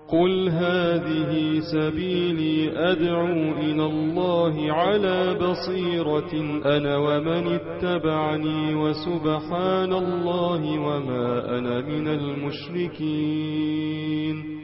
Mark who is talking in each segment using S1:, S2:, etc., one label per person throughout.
S1: قل هذه سبيلي أدعو إلى الله على بصيرة أنا ومن اتبعني وسبحان الله وما أنا من المشركين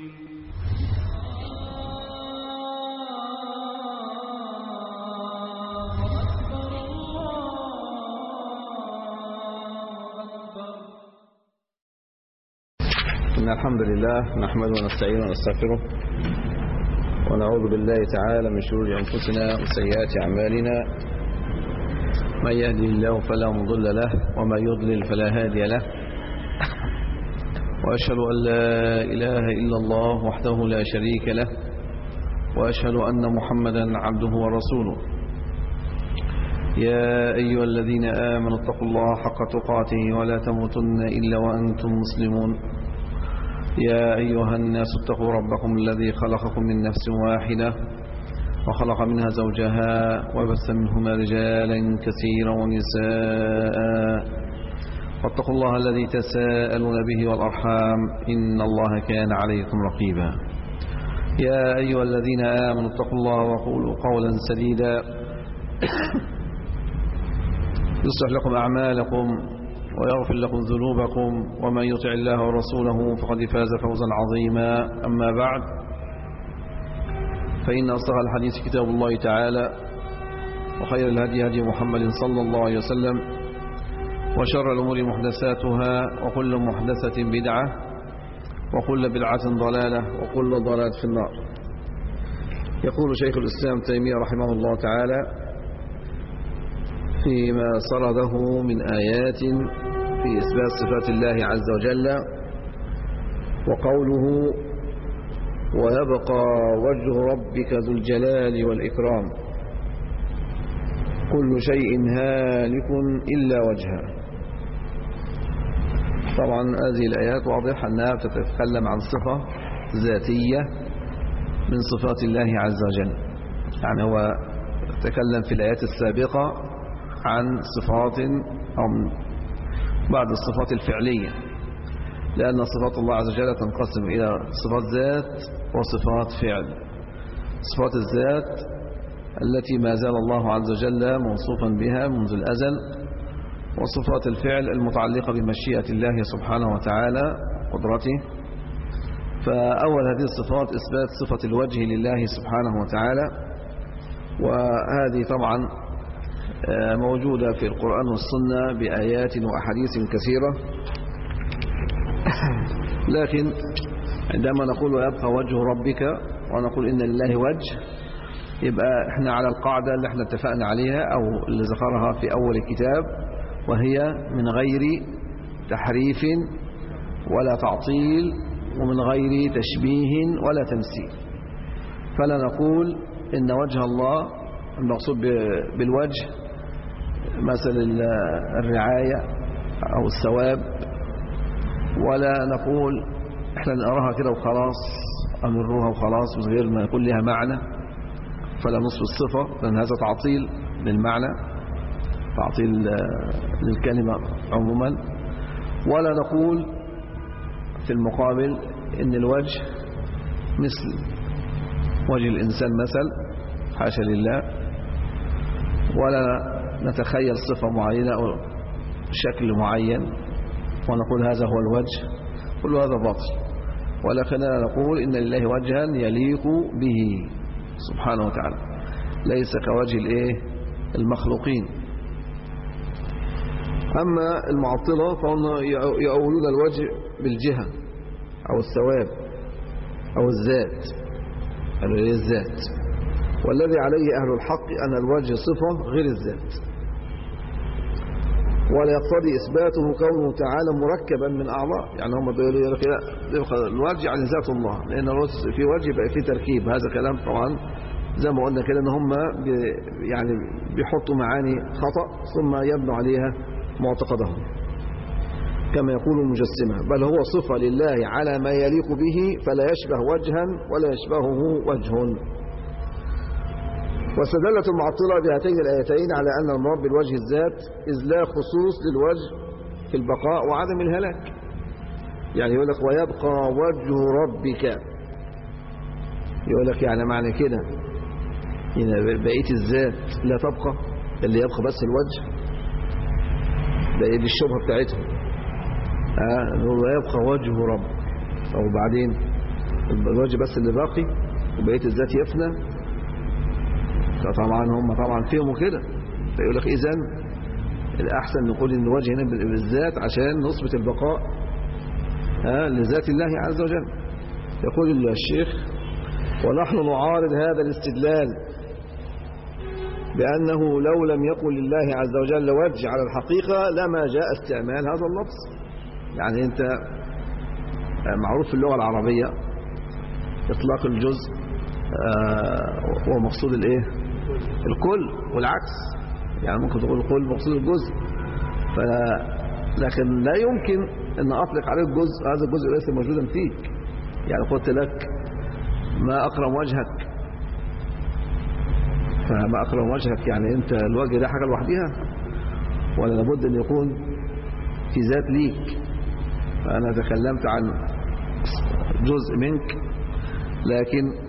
S2: إن الحمد لله نحمده ونستعينه ونستغفره ونعوذ بالله تعالى من شرور أنفسنا وسيئات أعمالنا من يهدي الله فلا مضل له ومن يضلل فلا هادي له وأشهد أن لا إله إلا الله وحده لا شريك له وأشهد أن محمدا عبده ورسوله يا أيها الذين آمنوا اتقوا الله حق تقاته ولا تموتن إلا وأنتم مسلمون يا أيها الناس اتقوا ربكم الذي خلقكم من نفس واحدة وخلق منها زوجها وبث منهما رجالا كثيرا ونساء واتقوا الله الذي تساءلون به والأرحام إن الله كان عليكم رقيبا يا أيها الذين آمنوا اتقوا الله وقولوا قولا سديدا يصلح لكم أعمالكم ويغفر لكم ذنوبكم ومن يطع الله ورسوله فقد فاز فوزا عظيما أما بعد فإن أصدق الحديث كتاب الله تعالى وخير الهدي هدي محمد صلى الله عليه وسلم وشر الأمور محدثاتها وكل محدثة بدعة وكل بدعة ضلالة وكل ضلالة في النار يقول شيخ الإسلام تيمية رحمه الله تعالى فيما سرده من آيات في إثبات صفات الله عز وجل وقوله ويبقى وجه ربك ذو الجلال والإكرام كل شيء هالك إلا وجهه طبعا هذه الآيات واضح أنها تتكلم عن صفة ذاتية من صفات الله عز وجل يعني هو تكلم في الآيات السابقة عن صفات أو من بعض الصفات الفعلية لأن صفات الله عز وجل تنقسم إلى صفات ذات وصفات فعل صفات الذات التي ما زال الله عز وجل موصوفا بها منذ الأزل وصفات الفعل المتعلقة بمشيئة الله سبحانه وتعالى قدرته فأول هذه الصفات إثبات صفة الوجه لله سبحانه وتعالى وهذه طبعا موجودة في القرآن والسنة بآيات وأحاديث كثيرة لكن عندما نقول ويبقى وجه ربك ونقول إن لله وجه يبقى احنا على القاعدة اللي احنا اتفقنا عليها أو اللي ذكرها في أول الكتاب وهي من غير تحريف ولا تعطيل ومن غير تشبيه ولا تمثيل فلا نقول إن وجه الله المقصود بالوجه مثل الرعاية أو الثواب ولا نقول احنا نقراها كده وخلاص أمروها وخلاص من غير ما يكون لها معنى فلا نصف الصفة لأن هذا تعطيل للمعنى تعطيل للكلمة عموما ولا نقول في المقابل إن الوجه مثل وجه الإنسان مثل حاشا لله ولا نتخيل صفة معينة أو شكل معين ونقول هذا هو الوجه كل هذا باطل ولكننا نقول إن لله وجها يليق به سبحانه وتعالى ليس كوجه الايه المخلوقين أما المعطلة فهم يؤولون الوجه بالجهة أو الثواب أو الذات الذات والذي عليه أهل الحق أن الوجه صفة غير الذات ولا يقتضي إثباته كونه تعالى مركبا من أعضاء يعني هم بيقولوا كده الوجه يعني ذات الله لأن في وجه يبقى في تركيب هذا كلام طبعا زي ما قلنا كده ان هم يعني بيحطوا معاني خطأ ثم يبنوا عليها معتقدهم كما يقول المجسمة بل هو صفة لله على ما يليق به فلا يشبه وجها ولا يشبهه وجه واستدلت المعطلة بهاتين الآيتين على أن المراد بالوجه الذات إذ لا خصوص للوجه في البقاء وعدم الهلاك يعني يقول لك ويبقى وجه ربك يقول لك يعني معنى كده إن بقية الذات لا تبقى اللي يبقى بس الوجه ده دي الشبهة بتاعتهم آه نقول ويبقى وجه رب أو بعدين الوجه بس اللي باقي وبقية الذات يفنى فطبعا هم طبعا فهموا كده فيقول لك إذن الأحسن نقول إن الوجه هنا بالذات عشان نثبت البقاء آه لذات الله عز وجل يقول الشيخ ونحن نعارض هذا الاستدلال بأنه لو لم يكن لله عز وجل وجه على الحقيقة لما جاء استعمال هذا اللفظ يعني أنت معروف في اللغة العربية إطلاق الجزء هو مقصود الإيه الكل والعكس يعني ممكن تقول الكل مقصود الجزء ف لكن لا يمكن أن أطلق عليه الجزء هذا الجزء ليس موجودا فيك يعني قلت لك ما أكرم وجهك فما أكرم وجهك يعني أنت الوجه ده حاجة لوحدها ولا لابد أن يكون في ذات ليك فأنا تكلمت عن جزء منك لكن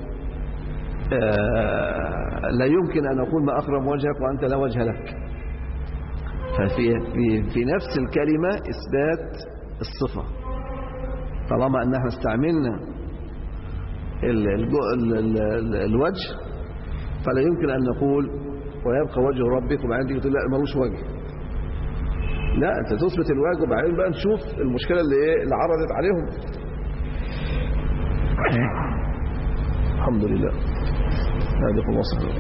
S2: آه لا يمكن أن أقول ما أكرم وجهك وأنت لا وجه لك ففي في, في نفس الكلمة إثبات الصفة طالما أن احنا استعملنا ال ال ال ال الوجه فلا يمكن أن نقول ويبقى وجه ربك وبعدين تيجي تقول لا ملوش وجه لا أنت تثبت الوجه وبعدين بقى نشوف المشكلة اللي إيه اللي عرضت عليهم الحمد لله هذه الوصف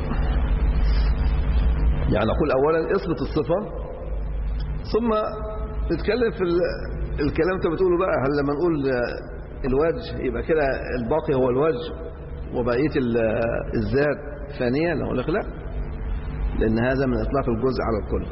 S2: يعني نقول أولا اثبت الصفة ثم نتكلم في الكلام انت بتقوله بقى هل لما نقول الوجه يبقى كده الباقي هو الوجه وبقيه الذات ثانيه نقول لك لا لان هذا من اطلاق الجزء على الكل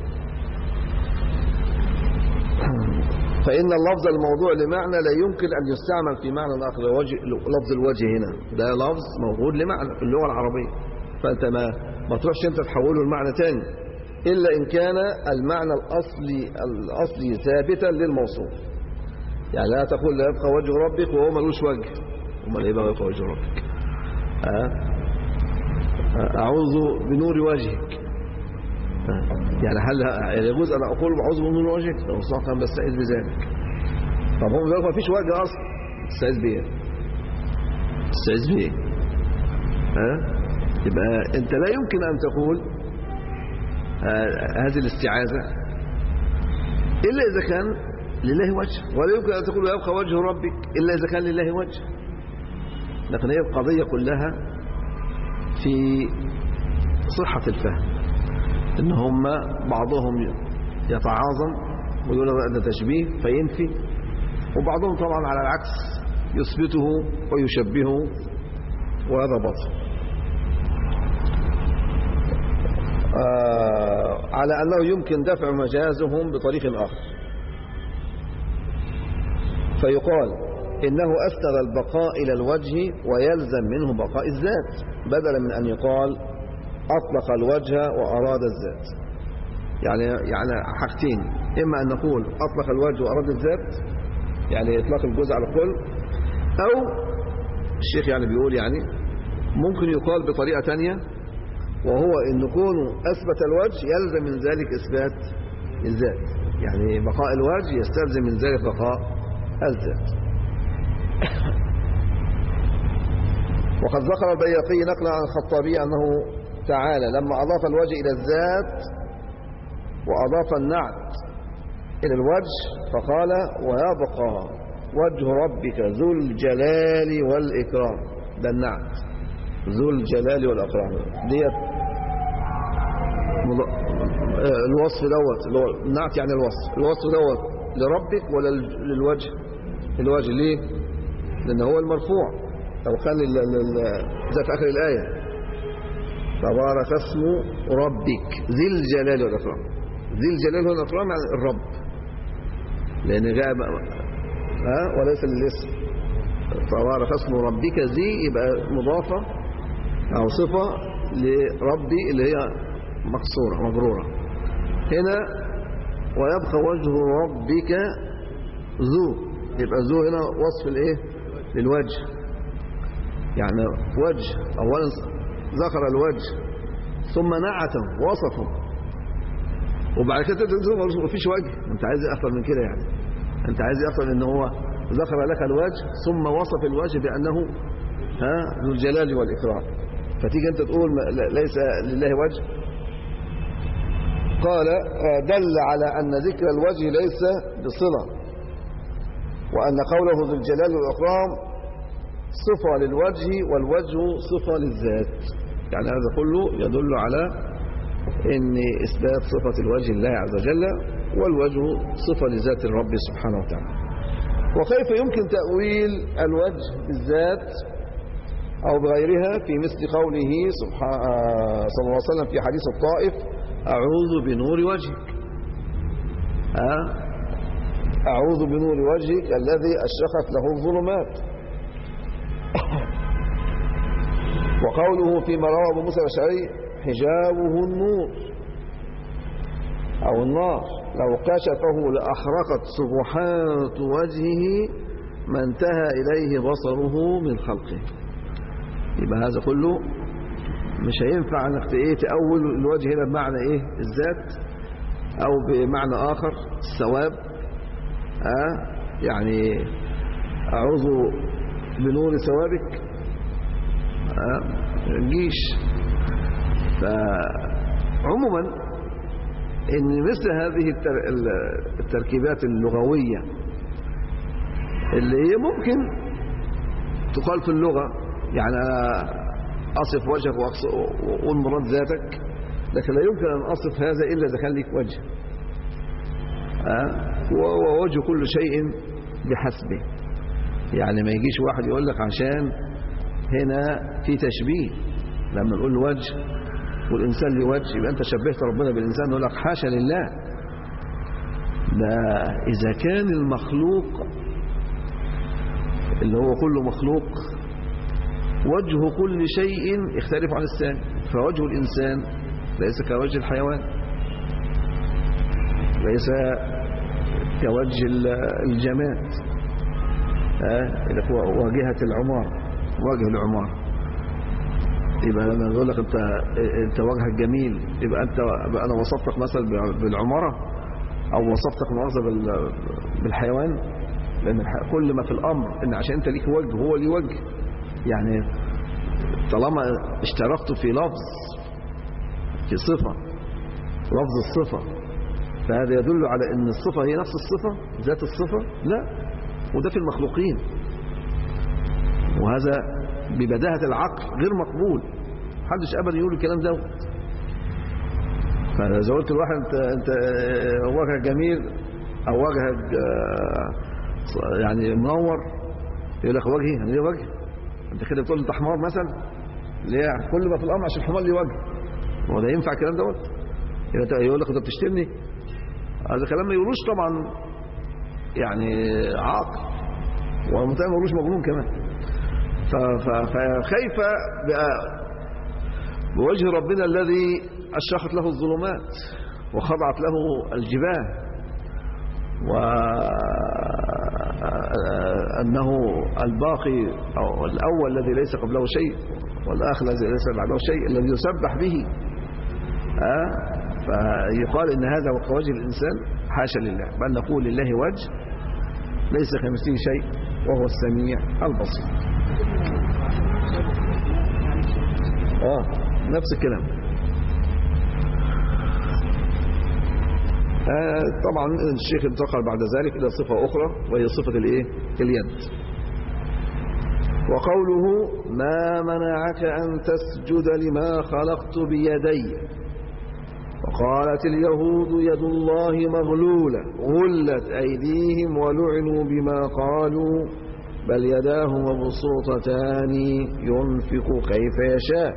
S2: فان اللفظ الموضوع لمعنى لا يمكن ان يستعمل في معنى اخر وجه لفظ الوجه هنا ده لفظ موجود لمعنى في اللغه العربيه فانت ما ما تروحش انت تحوله لمعنى ثاني إلا إن كان المعنى الأصلي الأصلي ثابتا للموصوف يعني لا تقول لا يبقى وجه ربك وهو ملوش وجه امال ايه بقى يبقى وجه ربك أعوذ بنور وجهك يعني هل يجوز أن أقول أعوذ بنور وجهك لو صح بستعيذ بذلك طب هم بيقولوا ما فيش وجه أصلا تستعيذ بإيه تستعيذ بإيه ها يبقى أنت لا يمكن أن تقول هذه الاستعاذة إلا إذا كان لله وجه ولا يمكن أن تقول يبقى وجه ربك إلا إذا كان لله وجه لكن هي القضية كلها في صحة الفهم إن هم بعضهم يتعاظم ويقول هذا تشبيه فينفي وبعضهم طبعا على العكس يثبته ويشبهه وهذا باطل آه على أنه يمكن دفع مجازهم بطريق آخر فيقال إنه أسند البقاء إلى الوجه ويلزم منه بقاء الذات بدلا من أن يقال أطلق الوجه وأراد الذات يعني يعني حاجتين إما أن نقول أطلق الوجه وأراد الذات يعني إطلاق الجزء على الكل أو الشيخ يعني بيقول يعني ممكن يقال بطريقة تانية وهو ان كونه اثبت الوجه يلزم من ذلك اثبات الذات يعني بقاء الوجه يستلزم من ذلك بقاء الذات وقد ذكر البياقي نقلا عن الخطابي انه تعالى لما اضاف الوجه الى الذات واضاف النعت الى الوجه فقال ويبقى وجه ربك ذو الجلال والاكرام ده النعت ذو الجلال والأكرام ديت الوصف دوت اللي هو النعت يعني الوصف الوصف دوت لربك ولا للوجه الوجه ليه لأن هو المرفوع لو كان زي في آخر الآية تبارك اسم ربك ذي الجلال والأكرام ذي الجلال والأكرام يعني الرب لأن جاء ها وليس للاسم تبارك اسم ربك ذي يبقى مضافة أو صفة لربي اللي هي مكسورة مجرورة هنا ويبقى وجه ربك ذو يبقى ذو هنا وصف الايه للوجه يعني وجه أولا ذكر الوجه ثم نعته وصفه وبعد كده تنزل ما فيش وجه انت عايز ايه اكتر من كده يعني انت عايز ايه اكتر من ان هو ذكر لك الوجه ثم وصف الوجه بانه ها ذو الجلال والاكرام فتيجي انت تقول ليس لله وجه قال دل على ان ذكر الوجه ليس بصله وان قوله ذو الجلال والاكرام صفه للوجه والوجه صفه للذات يعني هذا كله يدل على ان اثبات صفه الوجه لله عز وجل والوجه صفه لذات الرب سبحانه وتعالى وكيف يمكن تاويل الوجه بالذات او بغيرها في مثل قوله صلى الله عليه وسلم في حديث الطائف اعوذ بنور وجهك أه؟ اعوذ بنور وجهك الذي اشرقت له الظلمات وقوله فيما روى ابو موسى الاشعري حجابه النور أو النار لو كشفه لأحرقت سبحات وجهه ما انتهى إليه بصره من خلقه يبقى هذا كله مش هينفع انك ايه تأول الوجه هنا بمعنى ايه الذات او بمعنى اخر الثواب اه يعني اعوذ بنور ثوابك اه جيش فعموما ان مثل هذه التركيبات اللغوية اللي هي ممكن تقال في اللغة يعني أنا أصف وجهك وأقول مراد ذاتك لكن لا يمكن أن أصف هذا إلا إذا كان لك وجه ووجه كل شيء بحسبه يعني ما يجيش واحد يقول لك عشان هنا في تشبيه لما نقول وجه والإنسان له وجه يبقى أنت شبهت ربنا بالإنسان يقول لك حاشا لله ده إذا كان المخلوق اللي هو كله مخلوق وجه كل شيء يختلف عن الثاني فوجه الإنسان ليس كوجه الحيوان ليس كوجه الجماد ها واجهة العمار وجه العمار يبقى لما يقول لك انت انت وجهك جميل يبقى انت يبقى انا وصفتك مثلا بالعماره او وصفتك مؤاخذه بالحيوان لان كل ما في الامر ان عشان انت ليك وجه وهو ليه وجه يعني طالما اشتركت في لفظ في صفه لفظ الصفه فهذا يدل على ان الصفه هي نفس الصفه ذات الصفه لا وده في المخلوقين وهذا ببداهة العقل غير مقبول محدش ابدا يقول الكلام ده فاذا قلت لواحد انت انت وجهك جميل او وجهك يعني منور يقول لك وجهي انا ليه وجه انت كده بتقول انت حمار مثلا ليه كل ما في الامر عشان الحمار ليه وجه هو ده ينفع الكلام دوت يقول لك انت بتشتمني هذا كلام ما يقولوش طبعا يعني عاقل ومتى ما يقولوش مجنون كمان فكيف بوجه ربنا الذي أشرقت له الظلمات وخضعت له الجبال وأنه الباقي أو الأول الذي ليس قبله شيء والآخر الذي ليس بعده شيء الذي يسبح به فيقال إن هذا وجه الإنسان حاشا لله بل نقول لله وجه ليس كمثله شيء وهو السميع البصير اه نفس الكلام آه طبعا الشيخ انتقل بعد ذلك الى صفة اخرى وهي صفة الايه اليد وقوله ما منعك ان تسجد لما خلقت بيدي وقالت اليهود يد الله مغلولة غلت أيديهم ولعنوا بما قالوا بل يداه مبسوطتان ينفق كيف يشاء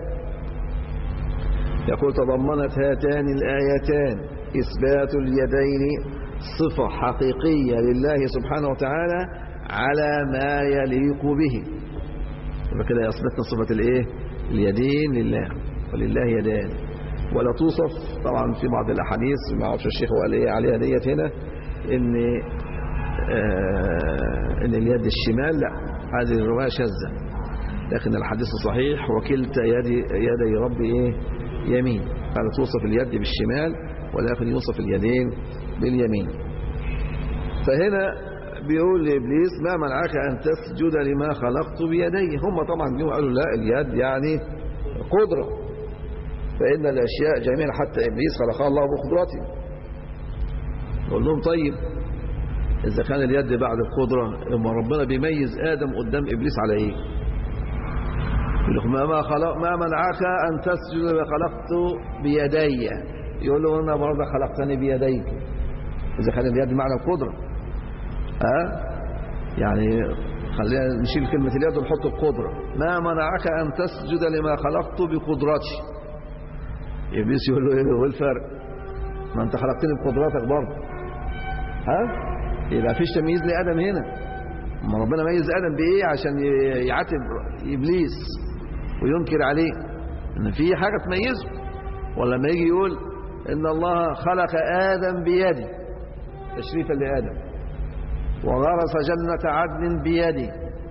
S2: يقول تضمنت هاتان الآيتان إثبات اليدين صفة حقيقية لله سبحانه وتعالى على ما يليق به يبقى كده أثبتنا صفة الإيه؟ اليدين لله ولله يدان ولا توصف طبعا في بعض الأحاديث ما اعرفش الشيخ قال إيه عليها ديت هنا إن آه ان اليد الشمال لا هذه الرواية شاذة لكن الحديث الصحيح وكلتا يدي, يدي رب إيه يمين فلا توصف اليد بالشمال ولكن يوصف اليدين باليمين فهنا بيقول لإبليس ما منعك أن تسجد لما خلقت بيدي هم طبعا جم قالوا لا اليد يعني قدرة فإن الأشياء جميعا حتى إبليس خلقها الله بقدرته يقول لهم طيب إذا كان اليد بعد القدرة لما ربنا بيميز آدم قدام إبليس على إيه يقول لهم ما, خلق ما منعك أن تسجد لما خلقت بيدي يقول له أنا برضه خلقتني بيديك إذا كان اليد معنى القدرة ها يعني خلينا نشيل كلمة اليد ونحط القدرة ما منعك أن تسجد لما خلقت بقدرتي إبليس يقول له إيه الفرق ما أنت خلقتني بقدرتك برضه ها يبقى فيش تمييز لآدم هنا ما ربنا ميز آدم بإيه عشان يعاتب إبليس وينكر عليه إن في حاجة تميزه ولا لما يجي يقول إن الله خلق آدم بيده تشريفا لآدم وغرس جنة عدن بيده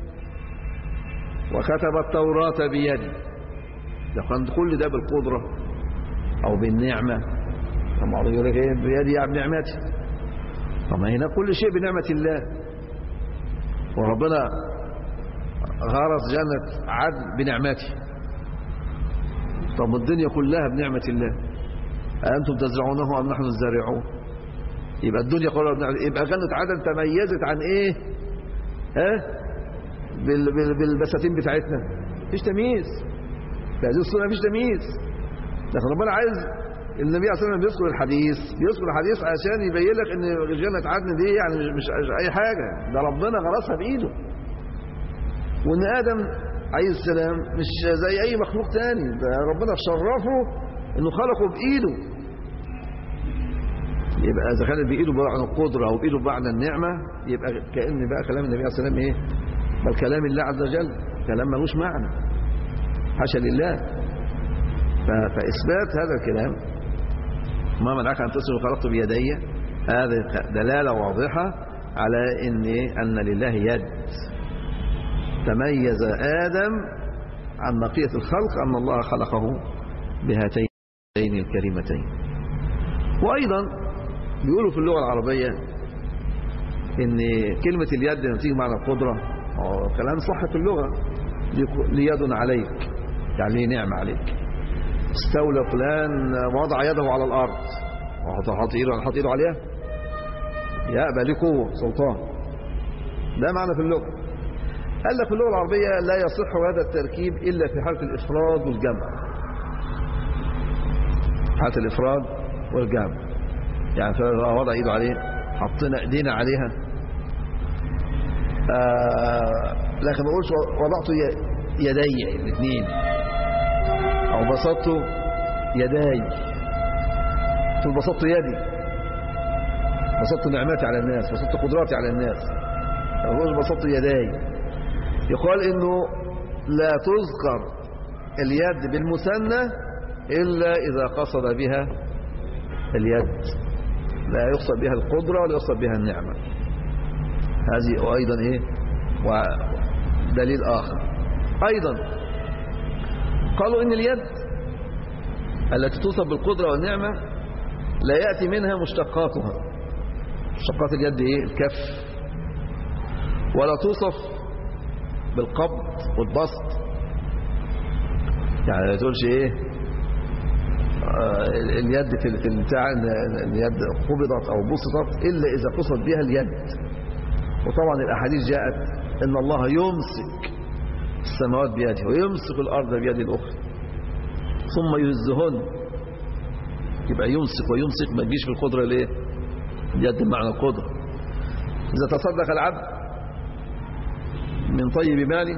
S2: وكتب التوراة بيده ده كان كل ده بالقدرة أو بالنعمة طبعا يقول لك ايه بيدي يا بنعمتي طب هنا كل شيء بنعمة الله وربنا غرس جنة عدن بنعمته طب الدنيا كلها بنعمة الله أنتم تزرعونه أم نحن الزارعون يبقى الدنيا كلها بنعمة يبقى جنة عدن تميزت عن إيه ها بال بال بالبساتين بتاعتنا مفيش تمييز في هذه الصورة مفيش تمييز لكن ربنا عايز النبي عليه الصلاه والسلام بيذكر الحديث بيذكر الحديث عشان يبين لك ان جنة عدن دي يعني مش اي حاجه ده ربنا غرسها بايده وان ادم عليه السلام مش زي اي مخلوق تاني ده ربنا شرفه انه خلقه بايده يبقى اذا كانت بايده بمعنى القدره او بايده بمعنى النعمه يبقى كان بقى كلام النبي عليه الصلاه والسلام ايه بل كلام الله عز وجل كلام ملوش معنى حاشا لله فاثبات هذا الكلام ما منعك أن تسلم خلقت بيدي هذه دلالة واضحة على إن أن لله يد تميز آدم عن بقية الخلق أن الله خلقه بهاتين الكريمتين وأيضا بيقولوا في اللغة العربية إن كلمة اليد لما تيجي معنى القدرة كلام صح في اللغة ليد عليك يعني ليه نعمة عليك استولى فلان وضع يده على الأرض وحط ايده حط ايده عليها يأبى ليه قوة سلطان ده معنى في اللغة قال لك في اللغة العربية لا يصح هذا التركيب إلا في حالة الإفراد والجمع حالة الإفراد والجمع يعني وضع ايده عليه حطينا ايدينا عليها آه لكن ما بقولش وضعت يدي الاثنين او بسطت يداي قلت بسطت يدي بسطت نعمتي على الناس بسطت قدراتي على الناس ما بسطت يداي يقال انه لا تذكر اليد بالمثنى الا اذا قصد بها اليد لا يقصد بها القدرة ولا يقصد بها النعمة هذه ايضا ايه ودليل اخر ايضا قالوا إن اليد التي توصف بالقدرة والنعمة لا يأتي منها مشتقاتها مشتقات اليد إيه الكف ولا توصف بالقبض والبسط يعني ما تقولش إيه آه اليد في البتاع اليد قبضت أو بسطت إلا إذا قصد بها اليد وطبعا الأحاديث جاءت إن الله يمسك السماوات بيده ويمسك الأرض بيده الأخرى ثم يهزهن يبقى يمسك ويمسك ما تجيش في القدرة ليه اليد معنى القدرة إذا تصدق العبد من طيب ماله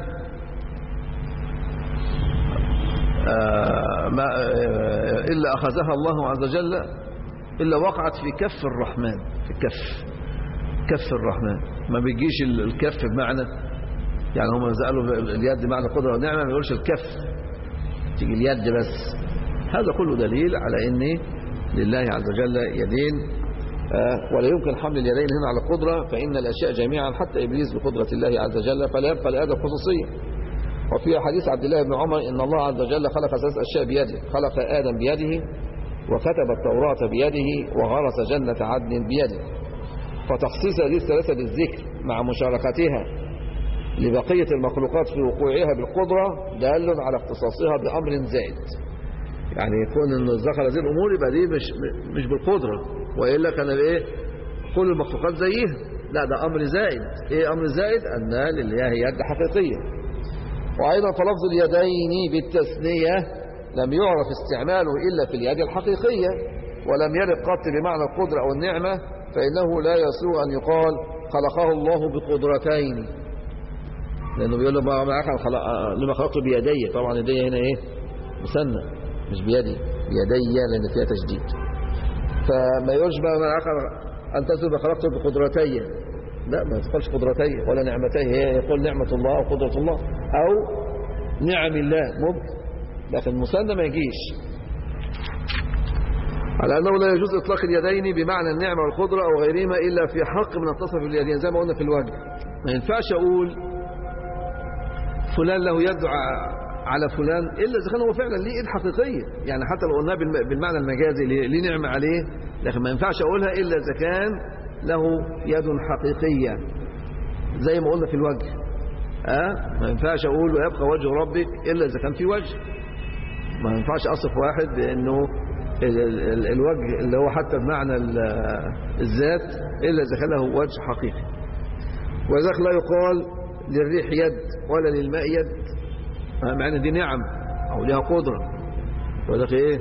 S2: آه ما آه إلا أخذها الله عز وجل إلا وقعت في كف الرحمن في كف كف الرحمن ما بيجيش الكف بمعنى يعني هم قالوا اليد معنى قدرة ونعمة ما يقولش الكف تيجي اليد بس هذا كله دليل على ان لله عز وجل يدين آه ولا يمكن حمل اليدين هنا على القدرة فإن الأشياء جميعا حتى إبليس بقدرة الله عز وجل فلا يبقى لآدم خصوصية وفي حديث عبد الله بن عمر إن الله عز وجل خلق ثلاث أشياء بيده خلق آدم بيده وكتب التوراة بيده وغرس جنة عدن بيده فتخصيص هذه الثلاثة بالذكر مع مشاركتها لبقية المخلوقات في وقوعها بالقدرة دال على اختصاصها بأمر زائد يعني يكون انه ذكر هذه الامور يبقى دي مش مش بالقدره والا كان ايه كل المخلوقات زيها لا ده امر زائد ايه امر زائد ان لله يد حقيقيه وايضا فلفظ اليدين بالتثنيه لم يعرف استعماله الا في اليد الحقيقيه ولم يرد قط بمعنى القدره او النعمه فانه لا يسوء ان يقال خلقه الله بقدرتين لانه بيقول له لما خلقته بيدي طبعا يدي هنا ايه مثنى مش بيدي بيدي لأن فيها تشديد فما يشبه من آخر أن تسلب خلقته بقدرتي لا ما تقولش قدرتي ولا نعمتي هي يقول نعمة الله أو قدرة الله أو نعم الله ممكن لكن المثنى ما يجيش على أنه لا يجوز إطلاق اليدين بمعنى النعمة والقدرة أو غيرهما إلا في حق من التصف باليدين زي ما قلنا في الوجه ما ينفعش أقول فلان له يد على فلان إلا إذا كان هو فعلا ليه إيد حقيقية يعني حتى لو قلناها بالمعنى المجازي ليه نعمة عليه لكن ما ينفعش أقولها إلا إذا كان له يد حقيقية زي ما قلنا في الوجه أه؟ ما ينفعش أقول ويبقى وجه ربك إلا إذا كان في وجه ما ينفعش أصف واحد بأنه الوجه اللي هو حتى بمعنى الذات إلا إذا كان له وجه حقيقي وذلك لا يقال للريح يد ولا للماء يد معنى دي نعم أو لها قدرة وذلك إيه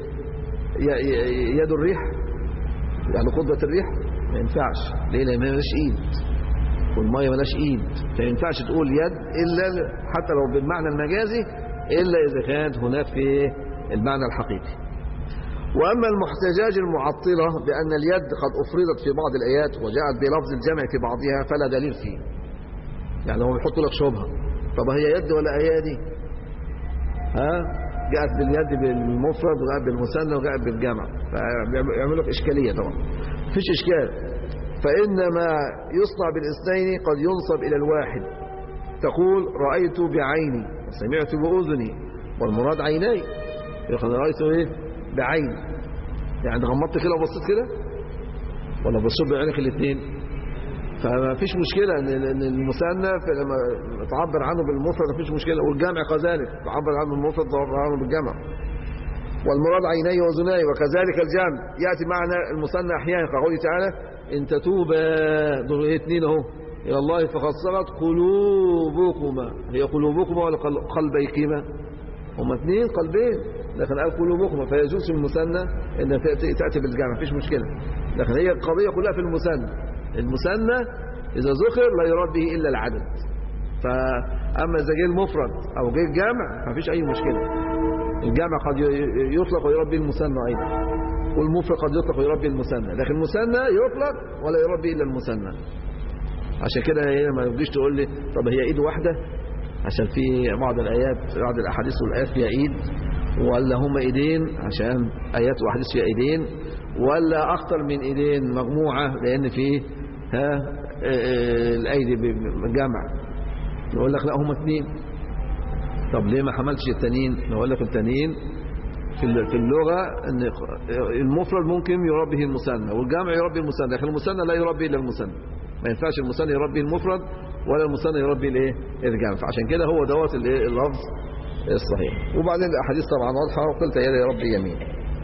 S2: يد الريح يعني قدرة الريح ما ينفعش ليه لأن ما لهاش إيد والمية ما لهاش إيد فما ينفعش تقول يد إلا حتى لو بالمعنى المجازي إلا إذا كانت هناك في المعنى الحقيقي وأما المحتجاج المعطلة بأن اليد قد أفردت في بعض الآيات وجاءت بلفظ الجمع في بعضها فلا دليل فيه يعني هو بيحط لك شبهة طب هي يد ولا أيادي ها جاءت باليد بالمفرد وجاءت بالمثنى وجاءت بالجمع فيعملوا لك إشكالية طبعا مفيش إشكال فإنما يصنع بالاثنين قد ينصب إلى الواحد تقول رأيت بعيني وسمعت بأذني والمراد عيني يقول رأيت إيه بعيني يعني غمضت كده وبصيت كده ولا بصيت بعينك الاثنين فما فيش مشكلة ان المثنى لما تعبر عنه بالمفرد ما فيش مشكلة والجمع كذلك تعبر عنه بالمفرد تعبر عنه بالجمع والمراد عيني وزناي وكذلك الجمع يأتي معنى المثنى أحيانا كقوله تعالى إن تتوبا دول اثنين اهو إلى الله فقد صغت قلوبكما هي قلوبكما ولا قلبيكما هما اثنين قلبين لكن قال قلوبكما فيجوز في المثنى ان تأتي بالجمع مفيش مشكلة لكن هي القضية كلها في المثنى المثنى إذا ذكر لا يراد به إلا العدد فأما إذا جه المفرد أو جه الجمع فيش أي مشكلة الجمع قد يطلق ويراد به المثنى أيضا والمفرد قد يطلق ويراد به المثنى لكن المثنى يطلق ولا يراد به إلا المثنى عشان كده هنا ما تجيش تقول لي طب هي إيد واحدة عشان في بعض الآيات بعض الأحاديث والآيات فيها إيد ولا هما إيدين عشان آيات وأحاديث فيها إيدين ولا أكثر من إيدين مجموعة لأن في ها الأيدي بجمع نقول لك لا هم اثنين طب ليه ما حملتش التانيين نقول لك التانيين في في اللغة ان المفرد ممكن يربي المثنى والجمع يربي المثنى لكن المثنى لا يربي الا المثنى ما ينفعش المثنى يربي المفرد ولا المثنى يربي الايه الجمع فعشان كده هو دوت الايه اللفظ الصحيح وبعدين الاحاديث طبعا واضحه وقلت يا ربي يمين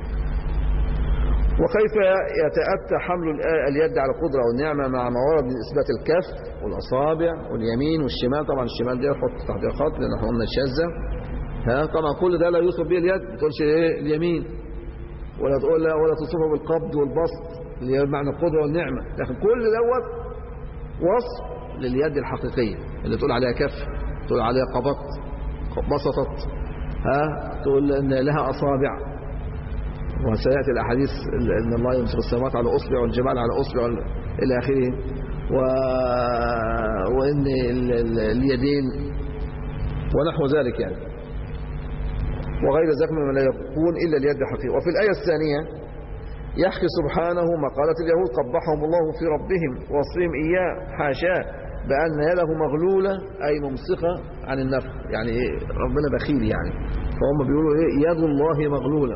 S2: وكيف يتأتى حمل اليد على القدرة والنعمة مع ما ورد من إثبات الكف والأصابع واليمين والشمال طبعا الشمال دي يحط تحت خط لأن احنا قلنا الشاذة ها طبعا كل ده لا يوصف به اليد ما تقولش ايه اليمين ولا تقول لا ولا تصفه بالقبض والبسط اللي هي معنى القدرة والنعمة لكن كل دوت وصف لليد الحقيقية اللي تقول عليها كف تقول عليها قبضت بسطت ها تقول ان لها أصابع وسيأتي الأحاديث أن الله يمسك السماوات على أصبع والجبال على أصبع إلى آخره و... وإن اليدين ونحو ذلك يعني وغير ذلك مما لا يكون إلا اليد حقيقة وفي الآية الثانية يحكي سبحانه مقالة اليهود قبحهم الله في ربهم وصفهم إياه حاشاه بأن يده مغلولة أي ممسخة عن النفخ يعني إيه ربنا بخيل يعني فهم بيقولوا إيه يد الله مغلولة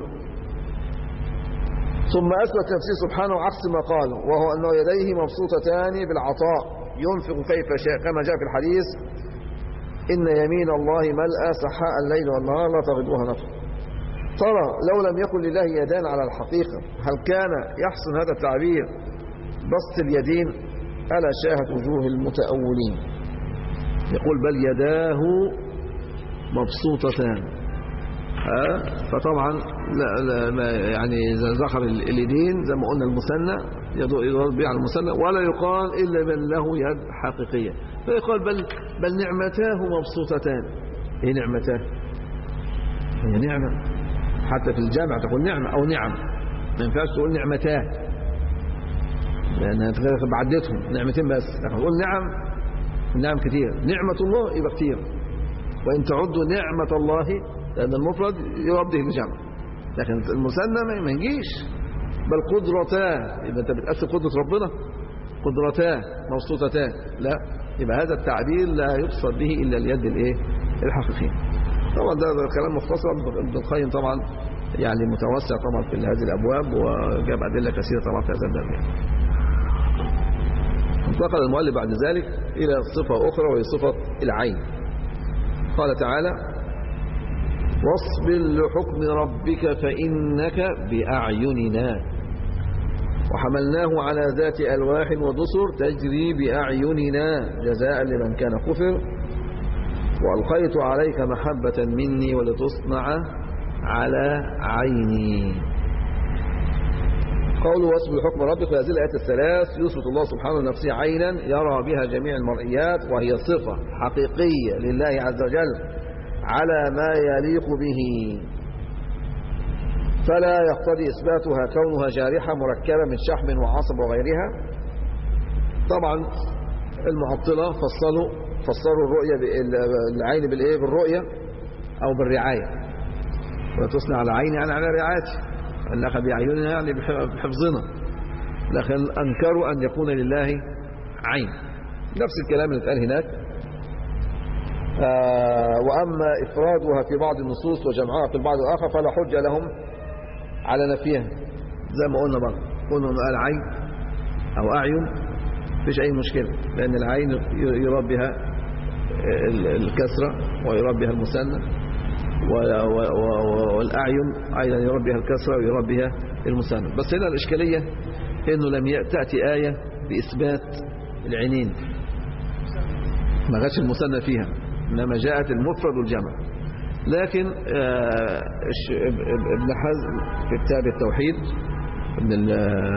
S2: ثم أثبت نفسه سبحانه عكس ما قال وهو أنه يديه مبسوطتان بالعطاء ينفق كيف شاء كما جاء في الحديث إن يمين الله ملأ سحاء الليل والنهار لا تغدوها نفق ترى لو لم يكن لله يدان على الحقيقة هل كان يحسن هذا التعبير بسط اليدين ألا شاهد وجوه المتأولين يقول بل يداه مبسوطتان ها فطبعا لا لا ما يعني إذا ذكر اليدين زي ما قلنا المثنى يضرب به على المثنى ولا يقال إلا من له يد حقيقية فيقال بل بل نعمتاه مبسوطتان ايه نعمتاه هي نعمة حتى في الجامع تقول نعمة أو نعم ما ينفعش تقول نعمتاه لأنها بعدتهم نعمتين بس لكن تقول نعم نعم كثير نعمة الله يبقى كثير وإن تعدوا نعمة الله لأن المفرد يرده الجمع لكن المثنى ما يجيش بل قدرتاه يبقى أنت بتقسم قدرة ربنا قدرتاه مبسوطتان لا يبقى هذا التعبير لا يقصد به إلا اليد الايه الحقيقية طبعا ده, ده كلام مختصر ابن القيم طبعا يعني متوسع طبعا في هذه الأبواب وجاب أدلة كثيرة طبعا في هذا الباب يعني. انتقل المؤلف بعد ذلك إلى صفة أخرى وهي صفة العين قال تعالى واصبر لحكم ربك فإنك بأعيننا وحملناه على ذات ألواح ودسر تجري بأعيننا جزاء لمن كان كفر وألقيت عليك محبة مني ولتصنع على عيني قول وصف حكم ربك في هذه الآيات الثلاث يثبت الله سبحانه نفسه عينا يرى بها جميع المرئيات وهي صفة حقيقية لله عز وجل على ما يليق به فلا يقتضي إثباتها كونها جارحة مركبة من شحم وعصب وغيرها طبعا المعطلة فصلوا فسروا الرؤية العين بالإيه بالرؤية أو بالرعاية وتصنع على عيني يعني على رعايتي أنك بأعيننا يعني بحفظنا لكن أنكروا أن يكون لله عين نفس الكلام اللي اتقال هناك آه وأما إفرادها في بعض النصوص وجمعها في البعض الآخر فلا حجة لهم على نفيها زي ما قلنا برضه قلنا انه قال عين أو أعين مفيش أي مشكلة لأن العين يراد بها الكسرة ويراد بها المثنى والأعين أيضا يراد بها الكسرة ويراد بها المثنى بس هنا الإشكالية إنه لم تأتي آية بإثبات العينين ما جاتش المثنى فيها إنما جاءت المفرد والجمع لكن ابن حزم في كتاب التوحيد ابن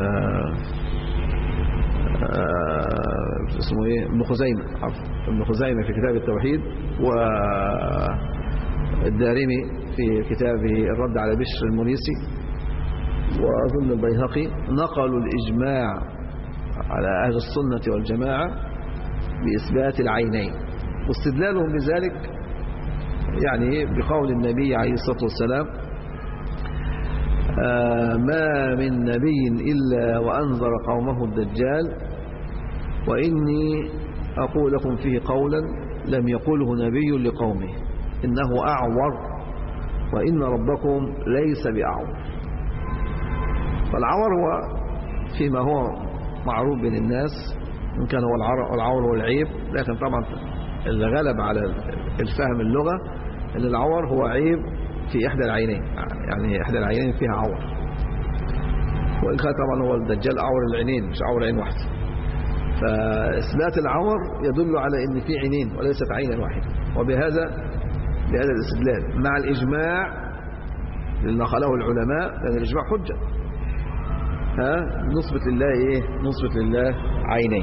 S2: اسمه ايه ابن خزيمة ابن خزيمة في كتاب التوحيد والدارمي في كتابه الرد على بشر المريسي وأظن البيهقي نقلوا الإجماع على أهل السنة والجماعة بإثبات العينين واستدلالهم بذلك يعني بقول النبي عليه الصلاة والسلام ما من نبي إلا وأنذر قومه الدجال وإني أقول لكم فيه قولا لم يقله نبي لقومه إنه أعور وإن ربكم ليس بأعور فالعور هو فيما هو معروف بين الناس إن كان هو العور والعيب لكن طبعا اللي غلب على الفهم اللغة ان العور هو عيب في إحدى العينين يعني إحدى العينين فيها عور وإن كان طبعا هو الدجال عور العينين مش عور عين واحدة فإثبات العور يدل على أن في عينين وليست عينا واحدة وبهذا بهذا الاستدلال مع الإجماع اللي نقله العلماء لأن الإجماع حجة ها نصبت لله إيه نصبت لله عينين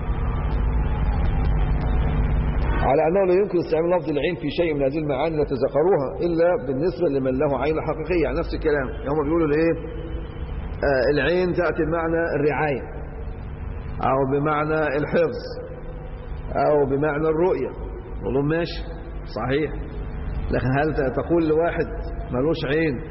S2: على أنه لا يمكن استعمال لفظ العين في شيء من هذه المعاني التي ذكروها إلا بالنسبة لمن له عين حقيقية يعني نفس الكلام هم بيقولوا الإيه آه العين تأتي بمعنى الرعاية أو بمعنى الحفظ أو بمعنى الرؤية نقول ماشي صحيح لكن هل تقول لواحد ملوش عين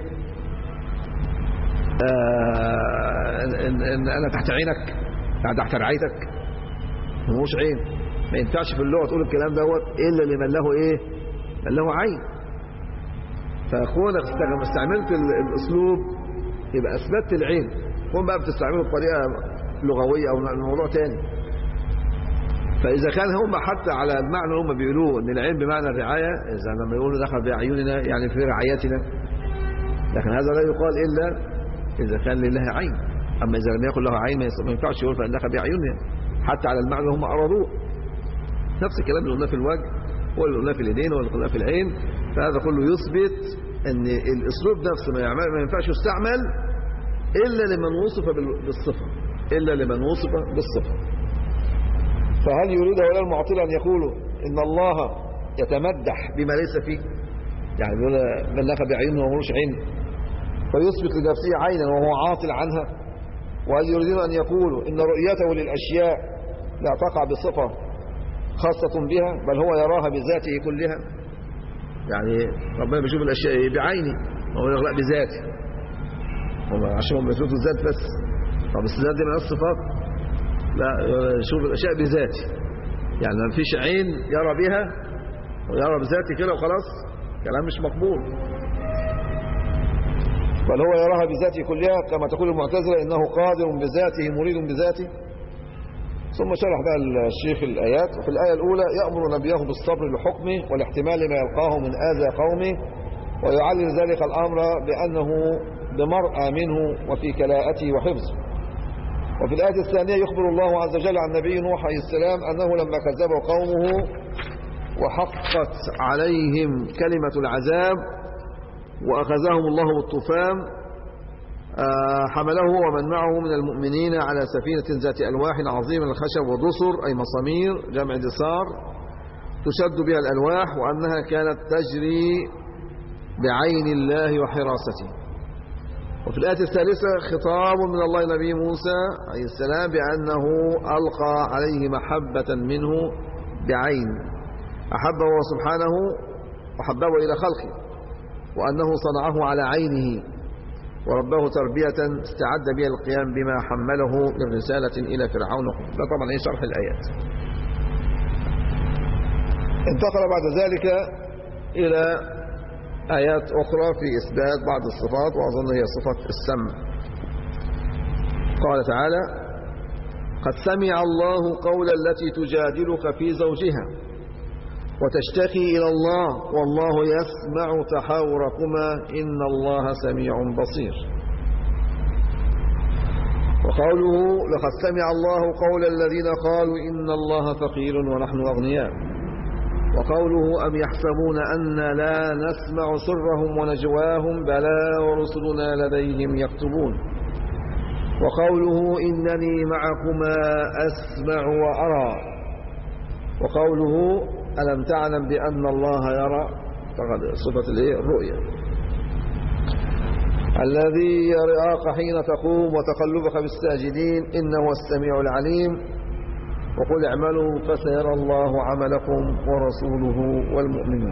S2: آه إن, إن أنا تحت عينك يعني تحت رعايتك ملوش عين ما ينفعش في اللغة تقول الكلام دوت إلا لمن له إيه من له عين فكونك استعملت الأسلوب يبقى أثبتت العين كون بقى بتستعمله بطريقة لغوية أو موضوع تاني فإذا كان هم حتى على المعنى اللي هم بيقولوه إن العين بمعنى الرعاية إذا لما يقولوا دخل بأعيننا يعني في رعايتنا لكن هذا لا يقال إلا إذا كان لله عين أما إذا لم يكن له عين ما ينفعش يقول فإن دخل بأعيننا حتى على المعنى اللي هم أرادوه نفس الكلام اللي قلناه في الوجه هو اللي قلناه في اليدين هو اللي قلناه في العين فهذا كله يثبت ان الاسلوب نفسه ما, يعمل ما ينفعش يستعمل الا لمن وصف بالصفه الا لمن وصف بالصفه فهل يريد هؤلاء المعطله ان يقولوا ان الله يتمدح بما ليس فيه يعني بيقول من لك بعينه وملوش عين فيثبت لنفسه عينا وهو عاطل عنها وهل يريدون ان يقولوا ان رؤيته للاشياء لا تقع بصفه خاصة بها بل هو يراها بذاته كلها يعني ربنا بيشوف الأشياء بعينه هو لا بذاته هم عشان هم بيثبتوا الذات بس طب الذات دي من الصفات لا يشوف الأشياء بذاته يعني ما فيش عين يرى بها ويرى بذاته كده وخلاص كلام مش مقبول بل هو يراها بذاته كلها كما تقول المعتزلة إنه قادر بذاته مريد بذاته ثم شرح بقى الشيخ الآيات وفي الآية الأولى يأمر نبيه بالصبر لحكمه والاحتمال ما يلقاه من آذى قومه ويعلل ذلك الأمر بأنه بمرأى منه وفي كلاءته وحفظه وفي الآية الثانية يخبر الله عز وجل عن نبي نوح عليه السلام أنه لما كذب قومه وحقت عليهم كلمة العذاب وأخذهم الله بالطوفان حمله ومن معه من المؤمنين على سفينة ذات ألواح عظيمة الخشب ودسر أي مصامير جمع دسار تشد بها الألواح وأنها كانت تجري بعين الله وحراسته وفي الآية الثالثة خطاب من الله نبي موسى عليه السلام بأنه ألقى عليه محبة منه بعين أحبه سبحانه وحبه إلى خلقه وأنه صنعه على عينه ورباه تربية استعد بها القيام بما حمله من رسالة إلى فرعون ده طبعا ايه شرح الآيات انتقل بعد ذلك إلى آيات أخرى في إثبات بعض الصفات وأظن هي صفة السمع قال تعالى قد سمع الله قول التي تجادلك في زوجها وتشتكي إلى الله والله يسمع تحاوركما إن الله سميع بصير وقوله لقد سمع الله قول الذين قالوا إن الله فقير ونحن أغنياء وقوله أم يحسبون أن لا نسمع سرهم ونجواهم بلى ورسلنا لديهم يكتبون وقوله إنني معكما أسمع وأرى وقوله ألم تعلم بأن الله يرى فقد صفة الرؤية الذي يراك حين تقوم وتقلبك بالساجدين إنه السميع العليم وقل اعملوا فسيرى الله عملكم ورسوله والمؤمنون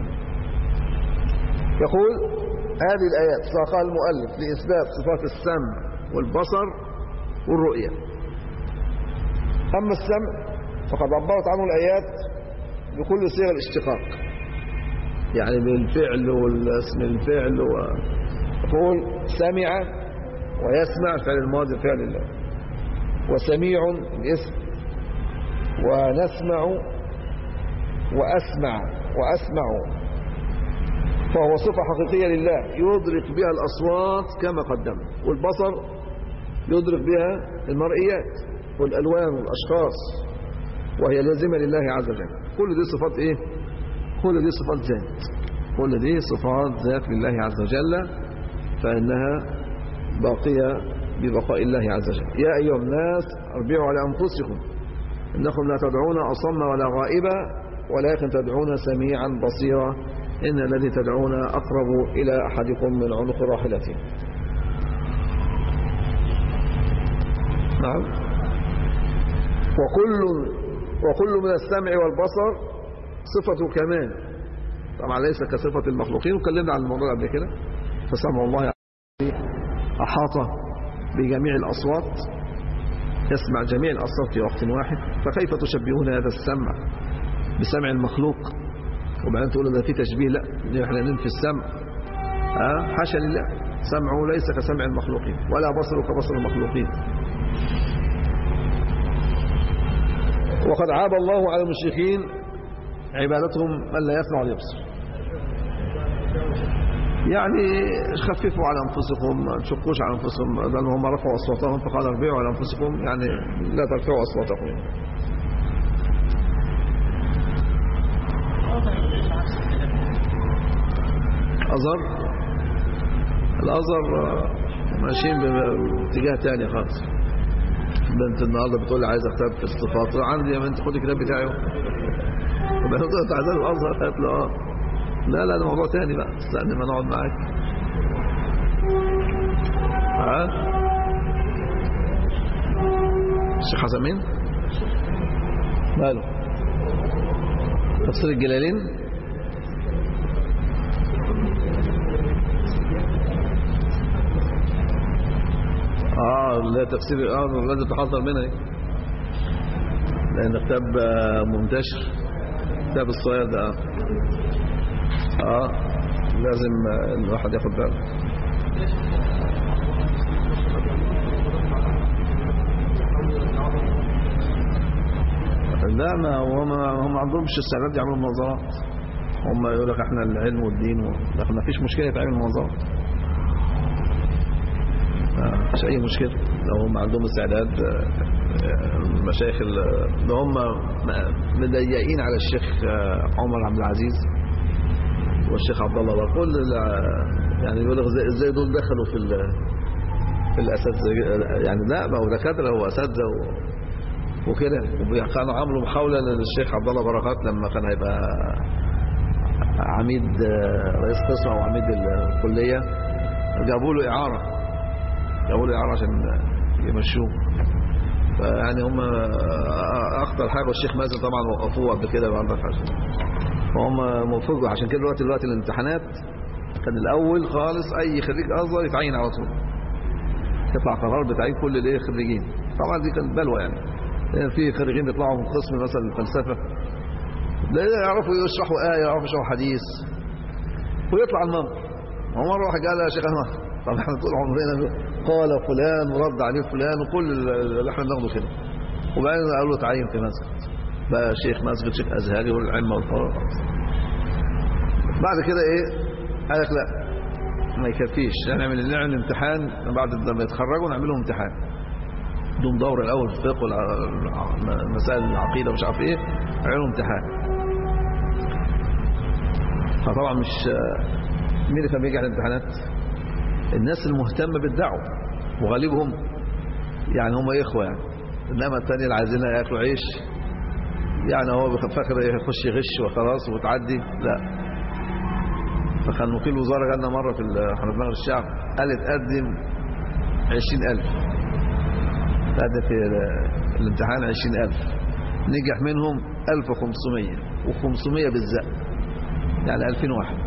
S2: يقول هذه الآيات ساقها المؤلف لإثبات صفات السمع والبصر والرؤية أما السمع فقد عبرت عنه الآيات بكل صيغ الاشتقاق يعني بالفعل والاسم الفعل ويقول سمع ويسمع فعل الماضي فعل الله وسميع الاسم ونسمع وأسمع وأسمع فهو صفة حقيقية لله يدرك بها الأصوات كما قدم والبصر يدرك بها المرئيات والألوان والأشخاص وهي لازمة لله عز وجل كل دي صفات ايه كل دي صفات ذات كل دي صفات ذات لله عز وجل فإنها باقية ببقاء الله عز وجل يا أيها الناس اربعوا على أنفسكم إنكم لا تدعون أصم ولا غائبا ولكن تدعون سميعا بصيرا إن الذي تدعون أقرب إلى أحدكم من عنق راحلته نعم وكل وكل من السمع والبصر صفة كمال طبعا ليس كصفة المخلوقين وكلمنا عن الموضوع قبل كده فسمع الله أحاط بجميع الأصوات يسمع جميع الأصوات في وقت واحد فكيف تشبهون هذا السمع بسمع المخلوق وبعدين تقول ده في تشبيه لا دي احنا ننفي السمع ها حاشا لله سمعه ليس كسمع المخلوقين ولا بصره كبصر المخلوقين وقد عاب الله على المشركين عبادتهم من لا يسمع ولا يبصر يعني خففوا على انفسكم ما تشقوش على انفسكم لان هم رفعوا اصواتهم فقال اربعوا على انفسكم يعني لا ترفعوا اصواتكم أزر الأزر ماشيين باتجاه تاني خالص بنت النهارده بتقول لي عايز اكتب في الصفات عندي يا بنت خدي الكتاب بتاعي وبعدين قلت لها تعالى الازهر قالت له اه لا لا ده موضوع تاني بقى استنى ما نقعد معاك ها الشيخ حسن مين ماله تفسير الجلالين اه لا تفسير اه لازم تحضر منها لان كتاب منتشر كتاب الصغير ده اه لازم الواحد ياخد باله لا ما هم هم ما عندهمش استعداد يعملوا مناظرات هم يقول لك احنا العلم والدين و... لكن ما فيش مشكله يتعمل مناظرات مش اي مشكله لو هم عندهم استعداد المشايخ اللي هم مضيقين على الشيخ عمر عبد العزيز والشيخ عبد الله وكل يعني يقول لك ازاي دول دخلوا في في الاساتذه يعني لا ما هو دكاتره واساتذه وكده وكانوا عملوا محاوله للشيخ عبد الله بركات لما كان هيبقى عميد رئيس قسم او عميد الكليه جابوا له اعاره جابوا له اعاره عشان يمشوه فيعني هم اخطر حاجه والشيخ مازن طبعا وقفوه قبل كده برضك عشان فهم المفروض عشان كده دلوقتي دلوقتي الامتحانات كان الاول خالص اي خريج ازهر يتعين على طول يطلع قرار بتعيين كل الايه خريجين طبعا دي كانت بلوى يعني لان في خريجين بيطلعوا من قسم مثلا الفلسفه لا يعرفوا يشرحوا ايه يعرفوا يشرحوا حديث ويطلع المنبر ومره واحد قال يا شيخ احمد طب احنا طول عمرنا قال فلان ورد عليه فلان وكل اللي احنا بناخده كده وبعدين قالوا له تعين في مسجد بقى شيخ مسجد شيخ ازهري والعلم والقرار بعد كده ايه قال لك لا ما يكفيش نعمل نعمل امتحان بعد لما يتخرجوا نعمل لهم امتحان بدون دور الاول في الفقه مسائل العقيده مش عارف ايه نعمل لهم امتحان فطبعا مش مين اللي كان بيجي على الامتحانات الناس المهتمه بالدعوه وغالبهم يعني هم اخوه يعني انما الثانيه اللي عايزين ياكلوا عيش يعني هو فاكر يخش يغش وخلاص وتعدي لا فكان وكيل الوزاره جالنا مره في حمد الشعب قال اتقدم 20000 تقدم في الامتحان 20000 نجح منهم 1500 و500 بالزق يعني 2000 واحد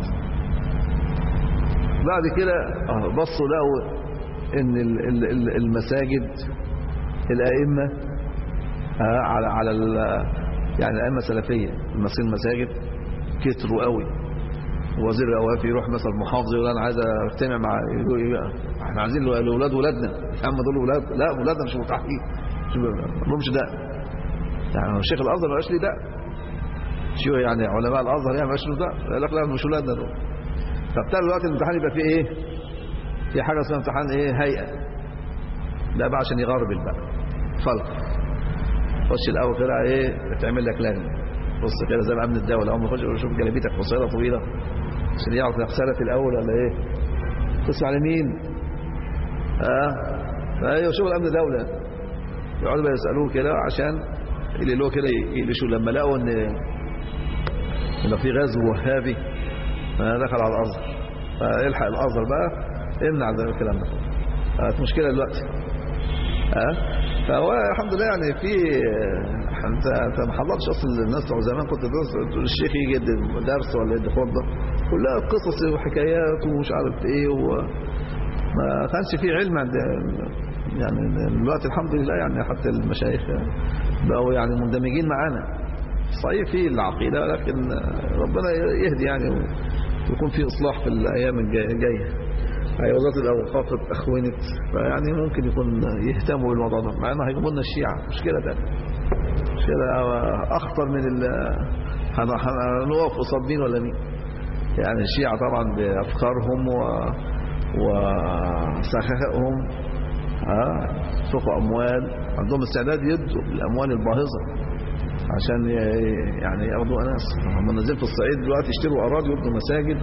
S2: بعد كده بصوا لقوا ان المساجد الائمه على على يعني الائمه السلفيه المساجد المساجد كتروا قوي وزير الاوقاف يروح مثلا محافظ يقول انا عايز اجتمع مع يقول احنا عايزين لاولاد ولادنا يا عم دول ولاد لا ولادنا مش متعقين ما لهمش ده يعني الشيخ الازهر ما ليه ده شو يعني علماء الازهر يعني ما له ده يقول لك لا مش ولادنا دول فابتدى دلوقتي الامتحان يبقى فيه ايه في حاجه اسمها امتحان ايه هيئه ده بقى عشان يغربل بقى خلق خش الاول كده ايه تعمل لك لجنه بص كده زي امن الدوله اول ما يخش يشوف جلابيتك قصيره طويله عشان يعرف انك سالت الاول ولا ايه تسمع لمين اه ايوه شغل امن دوله يقعدوا بقى يسالوه كده عشان اللي له كده يقلشوا لما لقوا ان ان في غزو وهابي دخل على الازهر فالحق الازهر بقى امنع زي الكلام ده كانت مشكله دلوقتي اه فهو الحمد لله يعني في انت انت ما حضرتش اصلا الناس بتوع زمان كنت تقول الشيخ يجي يدي درس ولا يدي خطبه كلها قصص وحكايات ومش عارف ايه وما كانش في علم عند يعني دلوقتي الحمد لله يعني حتى المشايخ بقوا يعني مندمجين معانا صحيح في العقيدة لكن ربنا يهدي يعني ويكون في إصلاح في الأيام الجاية هي وزارة الأوقاف اتأخونت فيعني ممكن يكون يهتموا بالموضوع ده مع انه هيجيبوا لنا الشيعة مشكلة تانية مشكلة أخطر من ال هنقف قصاد مين ولا مين يعني الشيعة طبعا بأفكارهم و وسخائهم سوق أموال عندهم استعداد يدوا الأموال الباهظة عشان يعني ياخدوا ناس هم نازلين في الصعيد دلوقتي يشتروا أراضي ويبنوا مساجد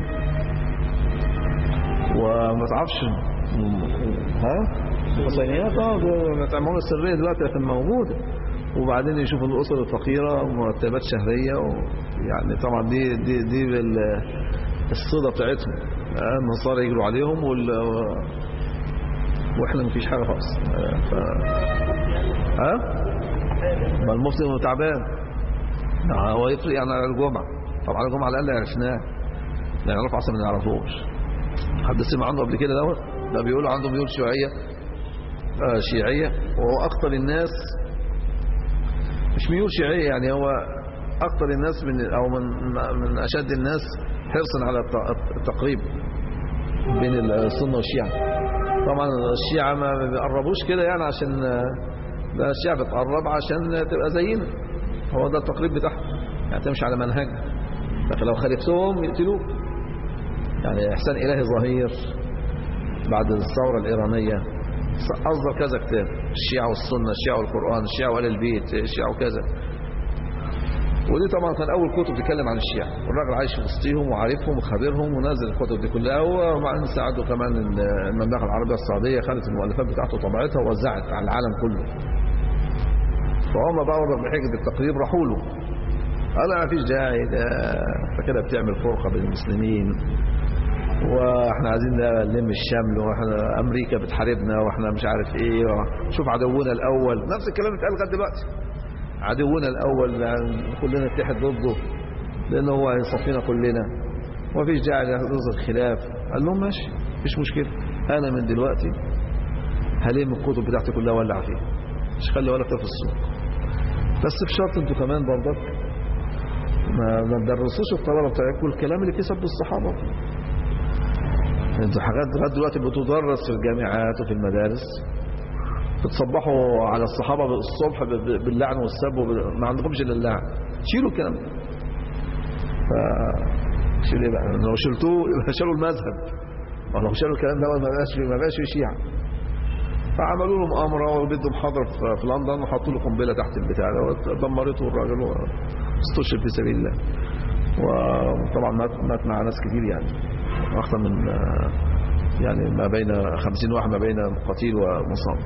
S2: وما تعرفش ها الحسينيات اه بتعملوا السريه دلوقتي لكن موجوده وبعدين يشوفوا الاسر الفقيره مرتبات شهريه يعني طبعا دي دي دي الصيده بتاعتهم النصارى يجروا عليهم وال واحنا مفيش حاجه خالص ف ها ما المسلم تعبان هو يفرق يعني على الجمعه طبعا على الجمعه على الاقل عرفناه لا يعرف احسن ما يعرفوش حد سمع عنه قبل كده دوت ده بيقولوا عنده ميول شيوعيه آه شيعيه وهو اكتر الناس مش ميول شيعيه يعني هو اكتر الناس من او من من اشد الناس حرصا على التقريب بين السنه والشيعه طبعا الشيعه ما بيقربوش كده يعني عشان ده الشيعه بتقرب عشان تبقى زينا هو ده التقريب بتاعهم يعني تمشي على منهجها لكن لو خالفتهم يقتلوك يعني إحسان إلهي ظهير بعد الثورة الإيرانية أصدر كذا كتاب الشيعة والسنة الشيعة والقرآن الشيعة وآل البيت الشيعة وكذا ودي طبعا كان أول كتب تتكلم عن الشيعة والراجل عايش في وسطهم وعارفهم وخبرهم ونازل الكتب دي كلها ومع أن ساعده كمان المملكة العربية السعودية خدت المؤلفات بتاعته طبعتها ووزعت على العالم كله فهم بقى بحجة التقريب راحوا له قال ما فيش داعي ده فكده بتعمل فرقة بين المسلمين واحنا عايزين نلم الشمل واحنا امريكا بتحاربنا واحنا مش عارف ايه شوف عدونا الاول نفس الكلام اتقال لغايه دلوقتي عدونا الاول يعني كلنا نتحد ضده لانه هو هيصفينا كلنا ومفيش داعي لنظر خلاف قال لهم ماشي مفيش مشكله انا من دلوقتي هلم الكتب بتاعتي كلها ولع فيها مش خلي ولا في السوق بس بشرط انتوا كمان برضك ما ما تدرسوش الطلبه بتاعتكم الكلام اللي كسب بالصحابه انتوا حاجات لغايه دلوقتي بتدرس في الجامعات وفي المدارس بتصبحوا على الصحابه الصبح باللعن والسب وب... ما عندكمش الا اللعن شيلوا الكلام ده ف شيلوا ايه بقى لو شلتوه يبقى شالوا المذهب ولو شالوا الكلام ده ما بقاش ما بقاش في شيعه فعملوا له مؤامره وبدوا محاضره في لندن وحطوا له قنبله تحت البتاع ده ودمرته الراجل واستشهد في سبيل الله وطبعا مات مات مع ناس كتير يعني أكثر من يعني ما بين خمسين واحد ما بين قتيل ومصاب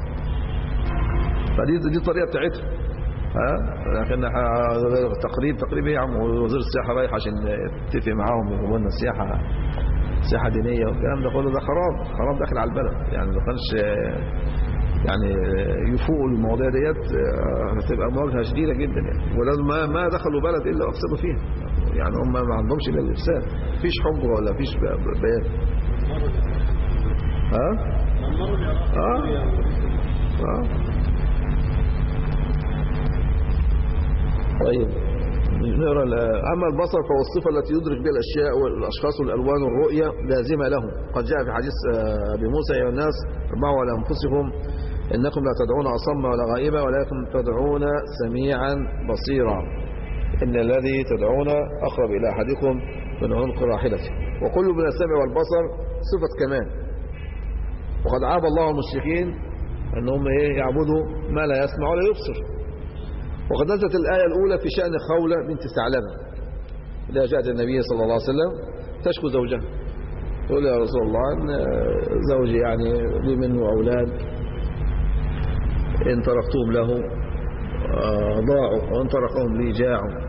S2: فدي دي الطريقة بتاعتهم ها لكن تقريب تقريب ايه يا عم وزير السياحة رايح عشان يتفق معاهم يجيبوا لنا سياحة سياحة دينية والكلام ده كله ده خراب خراب داخل على البلد يعني لو كانش يعني يفوقوا المواضيع ديت هتبقى مواجهة شديدة جدا يعني ولازم ما ما دخلوا بلد إلا أفسدوا فيها يعني هم ما عندهمش الا الافساد مفيش حب ولا فيش بيان ها اه اه طيب نقرا اما البصر فهو الصفه التي يدرك بها الاشياء والاشخاص والالوان والرؤيه لازمه له قد جاء في حديث ابي موسى يا الناس اربعوا على انفسكم انكم لا تدعون اصم ولا غائبا ولكن تدعون سميعا بصيرا إن الذي تدعون أقرب إلى أحدكم من عنق راحلته وكل من السمع والبصر صفة كمال وقد عاب الله المشركين أنهم إيه يعبدوا ما لا يسمع ولا يبصر وقد نزلت الآية الأولى في شأن خولة بنت ثعلبة إذا جاءت النبي صلى الله عليه وسلم تشكو زوجها تقول يا رسول الله أن زوجي يعني لي منه أولاد إن تركتهم له ضاعوا وإن تركهم لي جاعوا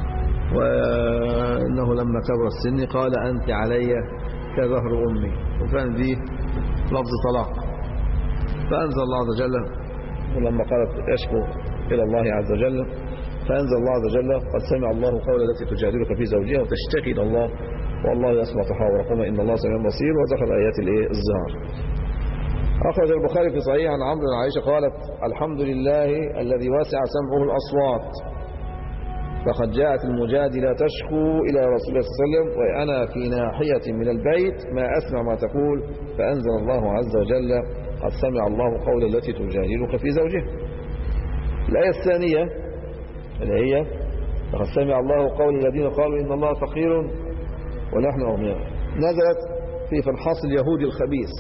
S2: وإنه لما كبر السن قال أنت علي كظهر أمي وكان دي لفظ طلاق فأنزل الله عز وجل ولما قالت أشكو إلى الله عز وجل فأنزل الله عز وجل قد سمع الله قول التي تجادلك في زوجها وتشتكي إلى الله والله يسمع تحاوركما إن الله سميع بصير وذكر آيات الزهر أخرج البخاري في صحيح عن عمرو بن عائشة قالت الحمد لله الذي وسع سمعه الأصوات فقد جاءت المجادلة تشكو إلى رسول الله صلى الله عليه وسلم وأنا في ناحية من البيت ما أسمع ما تقول فأنزل الله عز وجل قد سمع الله قول التي تجادلك في زوجها الآية الثانية اللي هي فقد سمع الله قول الذين قالوا إن الله فقير ونحن أغنياء نزلت في فنحاص اليهودي الخبيث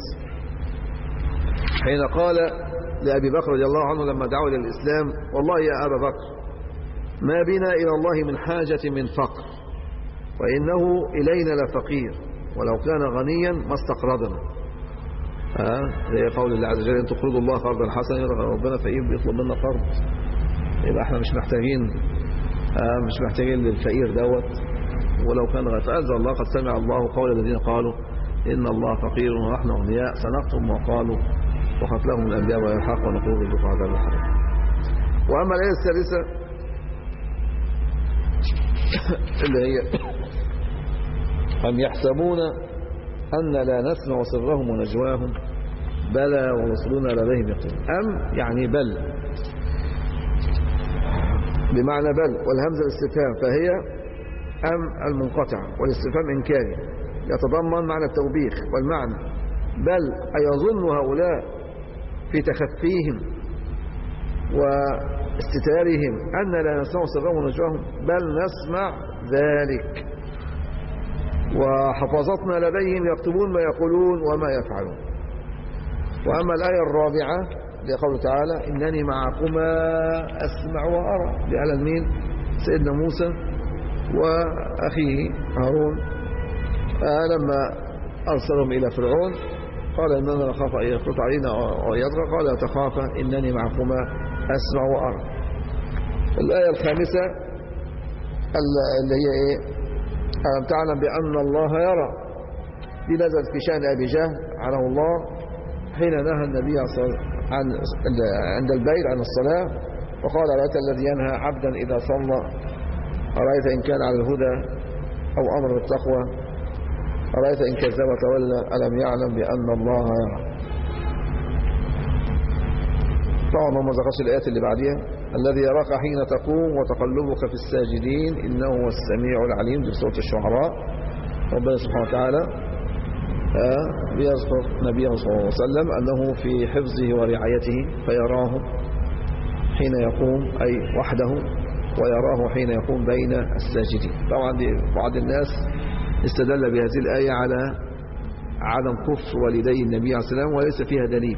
S2: حين قال لأبي بكر رضي الله عنه لما دعوا إلى الإسلام والله يا أبا بكر ما بنا إلى الله من حاجة من فقر وإنه إلينا لفقير ولو كان غنيا ما استقرضنا زي قول الله عز وجل ان تقرضوا الله قرضا حسنا ربنا فقير بيطلب منا قرض يبقى احنا مش محتاجين آه مش محتاجين للفقير دوت ولو كان غير فأنزل الله قد سمع الله قول الذين قالوا إن الله فقير ونحن أغنياء سنكتب ما قالوا وقتلهم الأنبياء والحق ونقول ذوقوا عذاب الحريق وأما الآية الثالثة اللي هي أم يحسبون أن لا نسمع سرهم ونجواهم بلى ورسلنا لديهم يقين أم يعني بل بمعنى بل والهمزة الاستفهام فهي أم المنقطعة والاستفهام إنكاري يتضمن معنى التوبيخ والمعنى بل أيظن هؤلاء في تخفيهم واستتارهم أن لا نسمع سرهم ونجواهم بل نسمع ذلك وحفظتنا لديهم يكتبون ما يقولون وما يفعلون وأما الآية الرابعة لقوله تعالى إنني معكما أسمع وأرى لعلى المين سيدنا موسى وأخيه هارون لما أرسلهم إلى فرعون قال إننا نخاف أن يفرط علينا ويضرى قال تخافا إنني معكما أسمع وأرى الآية الخامسة اللي هي إيه ألم تعلم بأن الله يرى دي نزلت في شأن أبي جهل عنه الله حين نهى النبي عن عند البيت عن الصلاة وقال رأيت الذي ينهى عبدا إذا صلى أرأيت إن كان على الهدى أو أمر بالتقوى أرأيت إن كذب وتولى ألم يعلم بأن الله يرى طبعا ما ذكرش الآيات اللي بعديها الذي يراك حين تقوم وتقلبك في الساجدين إنه هو السميع العليم في سورة الشعراء ربنا سبحانه وتعالى بيذكر نبيه صلى الله عليه وسلم أنه في حفظه ورعايته فيراه حين يقوم أي وحده ويراه حين يقوم بين الساجدين طبعا دي بعض الناس استدل بهذه الآية على عدم كفر والدي النبي عليه السلام وليس فيها دليل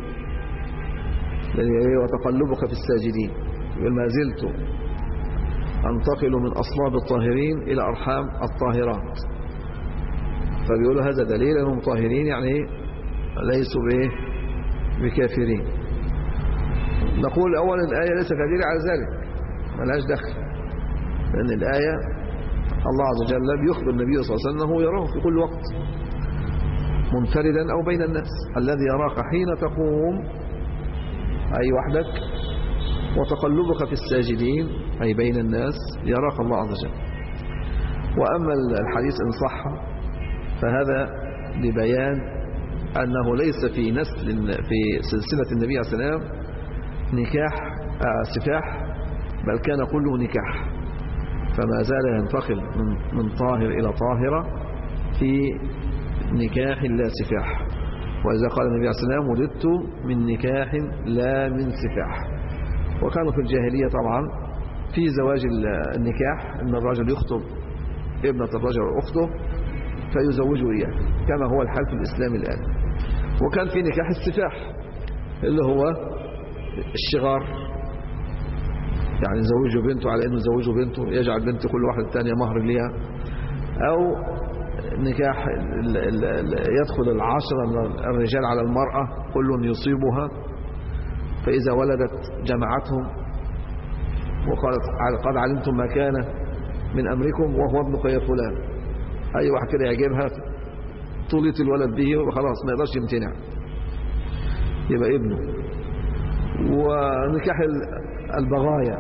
S2: وتقلبك في الساجدين يقول ما زلت أنتقل من أصلاب الطاهرين إلى أرحام الطاهرات فبيقولوا هذا دليل أنهم طاهرين يعني ليسوا به بكافرين نقول أولا الآية ليس دليل على ذلك ملهاش دخل لأن الآية الله عز وجل بيخبر النبي صلى الله عليه وسلم أنه يراه في كل وقت منفردا أو بين الناس الذي يراك حين تقوم أي وحدك وتقلبك في الساجدين أي بين الناس يراك الله عز وجل وأما الحديث إن صح فهذا لبيان أنه ليس في نسل في سلسلة النبي عليه السلام نكاح آه سفاح بل كان كله نكاح فما زال ينتقل من, من طاهر إلى طاهرة في نكاح لا سفاح وإذا قال النبي عليه السلام ولدت من نكاح لا من سفاح وكانوا في الجاهلية طبعا في زواج النكاح أن الرجل يخطب ابنة الرجل وأخته فيزوجه إياه كما هو الحال في الإسلام الآن وكان في نكاح السفاح اللي هو الشغار يعني يزوجه بنته على أنه يزوجه بنته يجعل بنت كل واحد الثانية مهر ليها أو نكاح يدخل العشرة من الرجال على المرأة كل يصيبها فإذا ولدت جمعتهم وقالت قد علمتم ما كان من أمركم وهو ابنك يا فلان أي واحد كده يعجبها طولت الولد به وخلاص ما يقدرش يمتنع يبقى ابنه ونكاح البغايا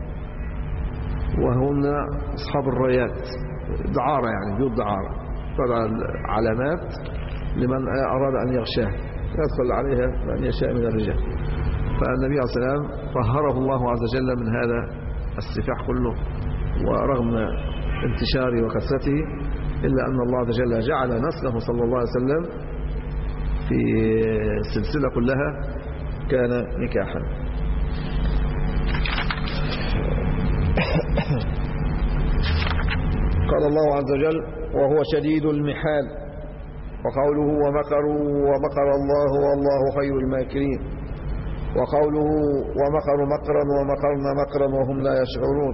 S2: وهن أصحاب الرايات دعارة يعني بيوت دعارة طبعا علامات لمن أراد أن يغشاه يدخل عليها من يشاء من الرجال فالنبي عليه السلام طهره الله عز وجل من هذا السفاح كله ورغم انتشاره وكثرته إلا أن الله عز وجل جعل نسله صلى الله عليه وسلم في السلسلة كلها كان نكاحا قال الله عز وجل وهو شديد المحال وقوله ومكروا ومكر الله والله خير الماكرين وقوله ومكروا مكرا ومكرنا مكرا وهم لا يشعرون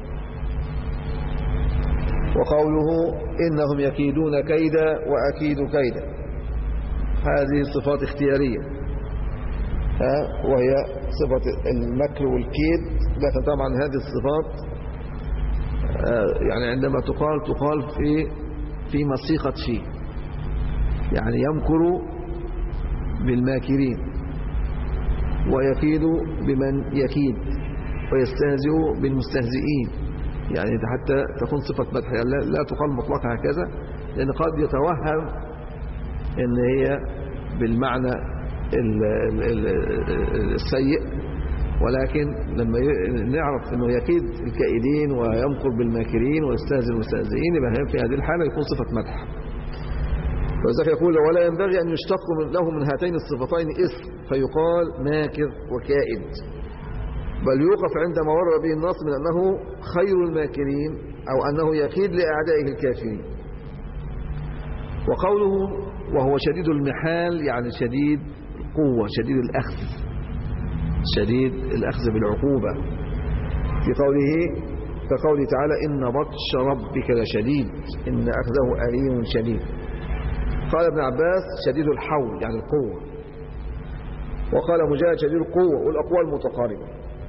S2: وقوله إنهم يكيدون كيدا وأكيد كيدا هذه صفات اختيارية ها وهي صفة المكر والكيد لكن طبعا هذه الصفات يعني عندما تقال تقال في في مصيقة فيه يعني يمكر بالماكرين ويكيد بمن يكيد ويستهزئ بالمستهزئين يعني حتى تكون صفة مدح يعني لا تقال مطلقة هكذا لأن قد يتوهم ان هي بالمعنى السيء ولكن لما نعرف انه يكيد الكائدين ويمكر بالماكرين ويستهزئ المستهزئين يبقى في هذه الحالة يكون صفة مدح ولذلك يقول ولا ينبغي أن يشتق له من هاتين الصفتين اسم فيقال ماكر وكائد بل يوقف عندما ورد به النص من أنه خير الماكرين أو أنه يكيد لأعدائه الكافرين وقوله وهو شديد المحال يعني شديد القوة شديد الأخذ شديد الأخذ بالعقوبة في قوله كقوله تعالى إن بطش ربك لشديد إن أخذه أليم شديد قال ابن عباس شديد الحول يعني القوة وقال مجاهد شديد القوة والأقوال متقاربة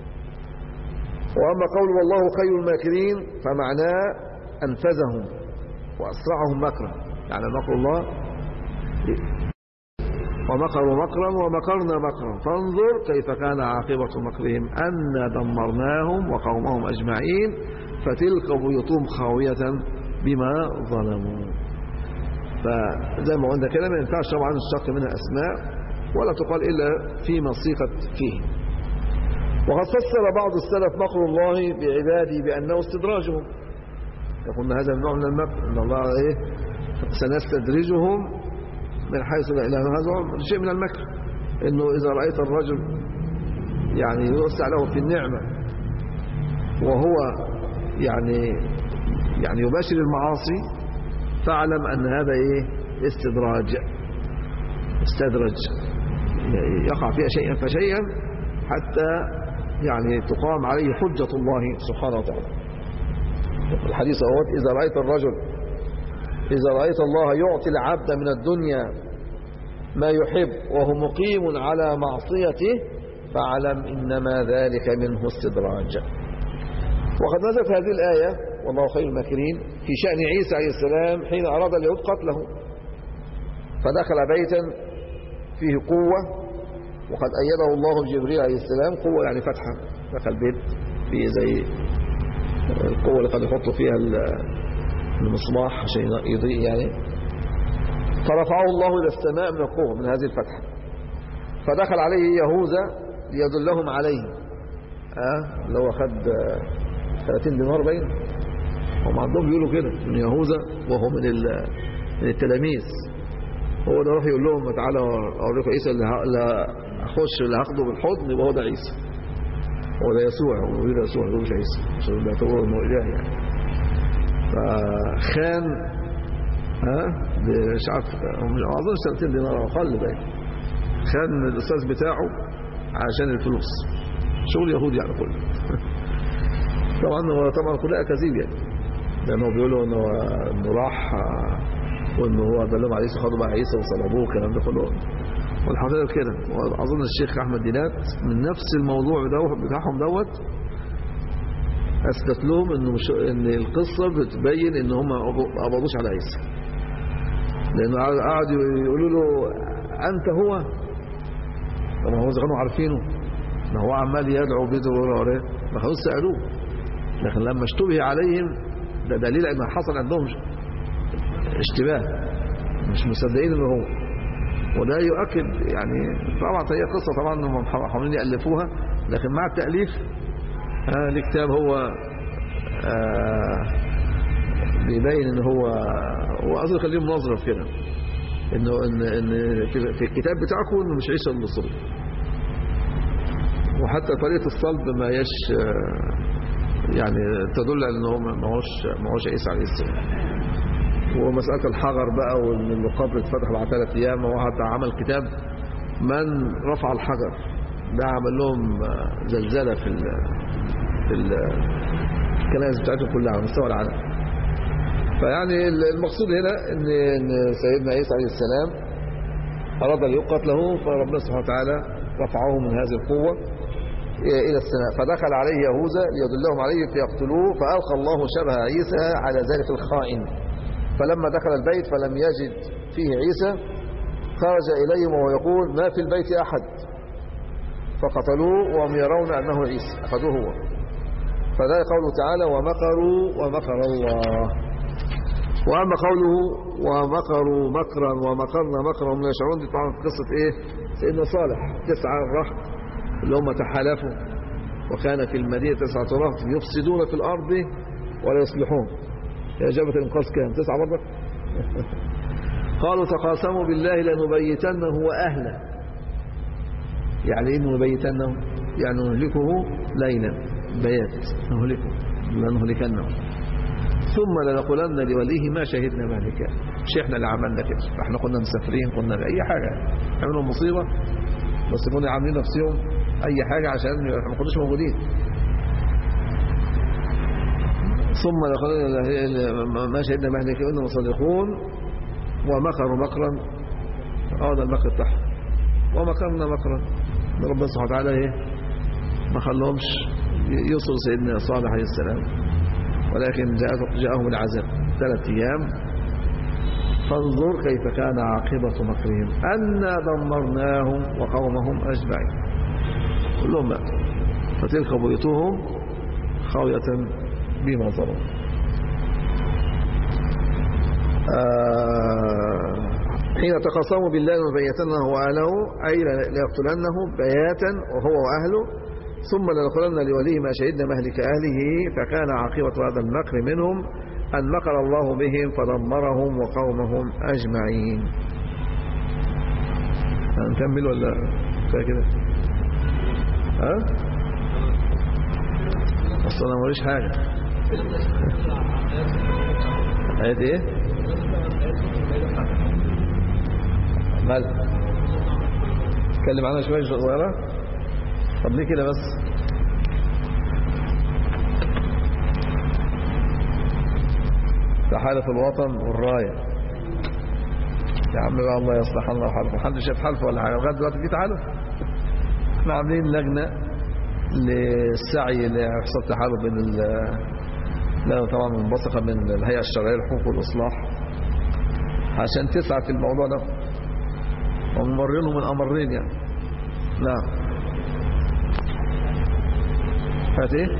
S2: وأما قول والله خير الماكرين فمعناه أنفذهم وأسرعهم مكرا يعني مكر الله ومكروا مكرا ومكرنا مكرا فانظر كيف كان عاقبة مكرهم أن دمرناهم وقومهم أجمعين فتلك بيوتهم خاوية بما ظلموا فزي ما قلنا كده ما ينفعش طبعا نشتق منها أسماء ولا تقال إلا في مصيقة فيه وقد فسر بعض السلف مكر الله بعباده بأنه استدراجهم يقول هذا النوع من المكر أن الله إيه سنستدرجهم من حيث لا إله هذا شيء من المكر إنه إذا رأيت الرجل يعني يوسع له في النعمة وهو يعني يعني يباشر المعاصي فاعلم أن هذا إيه استدراج استدرج يقع فيها شيئا فشيئا حتى يعني تقام عليه حجة الله سبحانه وتعالى الحديث أهوت إذا رأيت الرجل إذا رأيت الله يعطي العبد من الدنيا ما يحب وهو مقيم على معصيته فاعلم إنما ذلك منه استدراج وقد نزلت هذه الآية والله خير الماكرين في شأن عيسى عليه السلام حين أراد اليهود قتله فدخل بيتا فيه قوة وقد أيده الله جبريل عليه السلام قوة يعني فتحة دخل بيت فيه زي القوة اللي قد يحطوا فيها المصباح عشان يضيء يعني فرفعه الله إلى السماء من القوة من هذه الفتحة فدخل عليه يهوذا ليدلهم عليه أه؟ اللي هو خد 30 دينار باين هم عندهم بيقولوا كده من يهوذا وهو من من التلاميذ هو ده راح يقول لهم تعالى اوريكم عيسى اللي هخش اللي هاخده بالحضن يبقى هو ده عيسى هو ده يسوع هو بيقول يسوع هو مش عيسى عشان بيعتبروا انه اله يعني فخان ها مش عارف اظن سنتين دينار او اقل باين خان الاستاذ بتاعه عشان الفلوس شغل يهودي يعني كله طبعا هو طبعا كلها اكاذيب يعني لانه بيقولوا انه انه راح وانه هو دلهم على عيسى خدوا بقى عيسى وصلبوه والكلام ده كله والحقيقه كده واظن الشيخ احمد دينات من نفس الموضوع ده بتاعهم دوت اثبت لهم انه مش ان القصه بتبين ان هم ما قبضوش على عيسى لانه قعدوا يقولوا له انت هو طب هو كانوا عارفينه ما هو عمال يدعو بيدعو وراه ما كانوش سالوه لكن لما اشتبه عليهم ده دليل ان حصل عندهم اشتباه مش مصدقين انه هو وده يؤكد يعني طبعا هي قصه طبعا هم حاولين يالفوها لكن مع التاليف ها الكتاب هو آه بيبين ان هو هو اصلا خليه مناظره في كده انه ان ان في في الكتاب بتاعكم انه مش عيسى اللي صلب وحتى طريقه الصلب ما هيش آه، يعني تدل على ان هو ما هوش ما هوش عيسى عليه السلام ومساله الحجر بقى وان القبر اتفتح بعد ثلاث ايام وهو حتى عمل كتاب من رفع الحجر ده عمل لهم آه، زلزله في ال في ال الكنائس بتاعتهم كلها على مستوى العالم فيعني المقصود هنا ان ان سيدنا عيسى عليه السلام اراد ان يقتله فربنا سبحانه وتعالى رفعه من هذه القوه الى السماء فدخل عليه يهوذا ليدلهم عليه فيقتلوه فالقى الله شبه عيسى على ذلك الخائن فلما دخل البيت فلم يجد فيه عيسى خرج اليهم وهو يقول ما في البيت احد فقتلوه وهم يرون انه عيسى اخذوه هو فذا قوله تعالى ومكروا ومكر الله واما قوله ومكروا مكرا ومكرنا مكرا وهم لا يشعرون دي طبعا قصه ايه سيدنا صالح تسعه رهط اللي هم تحالفوا وكان في المدينه تسعه رهط يفسدون في الارض ولا يصلحون يا جابة الانقاذ كام تسعه برضك قالوا تقاسموا بالله لنبيتنه واهله يعني ايه نبيتنه يعني نهلكه ليلا بيات نهلكه لنهلكنه ثم لنقولن لوليه ما شهدنا مهلكا مش احنا اللي عملنا كده احنا كنا مسافرين كنا باي حاجه عملوا مصيبه بس كنا عاملين نفسهم اي حاجه عشان احنا ما كناش موجودين ثم لقولن ما شهدنا مهلكا وانهم صادقون ومكروا مكرا اه ده المكر بتاعهم ومكرنا مكرا ربنا سبحانه وتعالى ايه ما خلهمش يوصل سيدنا صالح عليه السلام ولكن جاء جاءهم العذاب ثلاث أيام فانظر كيف كان عاقبة مكرهم أنا دمرناهم وقومهم أجمعين كلهم ماتوا فتلك بيوتهم خاوية بما ظلموا آه حين تخاصموا بالله لنبيتنه وأهله أي ليقتلنه بياتا وهو وأهله ثم لنقولن لوليه ما شهدنا مهلك أهله فكان عاقبة هذا المكر منهم أن مكر الله بهم فدمرهم وقومهم أجمعين هنكمل ولا كفايه كده ها اصل انا ماليش حاجه آيات ايه مال اتكلم عنها شويه صغيره طب ليه كده بس تحالف الوطن والرايه يا عم بقى الله يصلح الله وحالكم محدش شاف حلف ولا حاجه لغايه دلوقتي في تحالف احنا عاملين لجنه للسعي لحصول تحالف بين ال لا طبعا منبثقه من الهيئه الشرعيه للحقوق والاصلاح عشان تسعى في الموضوع ده وممرينهم من امرين يعني نعم هات ايه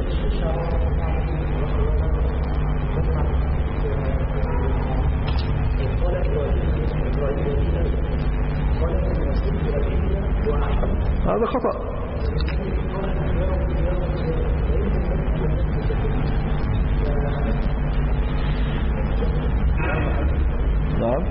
S2: هذا خطأ نعم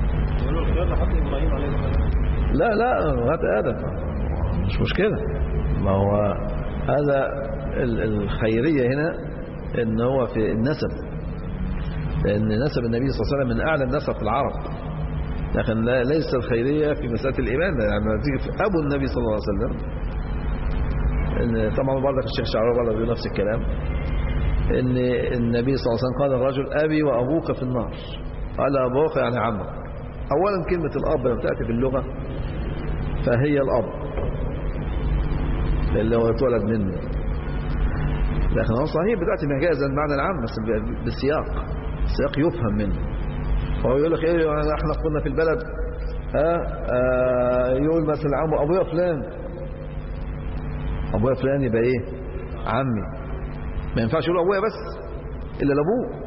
S2: لا لا هات آدم مش مشكلة ما هو هذا الخيرية هنا ان هو في النسب لأن نسب النبي صلى الله عليه وسلم من أعلى النسب في العرب لكن لا ليس الخيرية في مسألة الإيمان يعني تيجي في أبو النبي صلى الله عليه وسلم إن طبعا برضك الشيخ شعراوي برضه بيقول نفس الكلام إن النبي صلى الله عليه وسلم قال الرجل أبي وأبوك في النار قال أبوك يعني عمك أولا كلمة الأب لما تأتي في اللغة فهي الأب اللي هو اتولد منه لكن هو صحيح بتأتي مجازا معنى العام بس بالسياق السياق يفهم منه فهو يقول لك ايه احنا كنا في البلد ها آه يقول مثلا عمو ابويا فلان ابويا فلان يبقى ايه عمي ما ينفعش يقول ابويا بس الا لابوه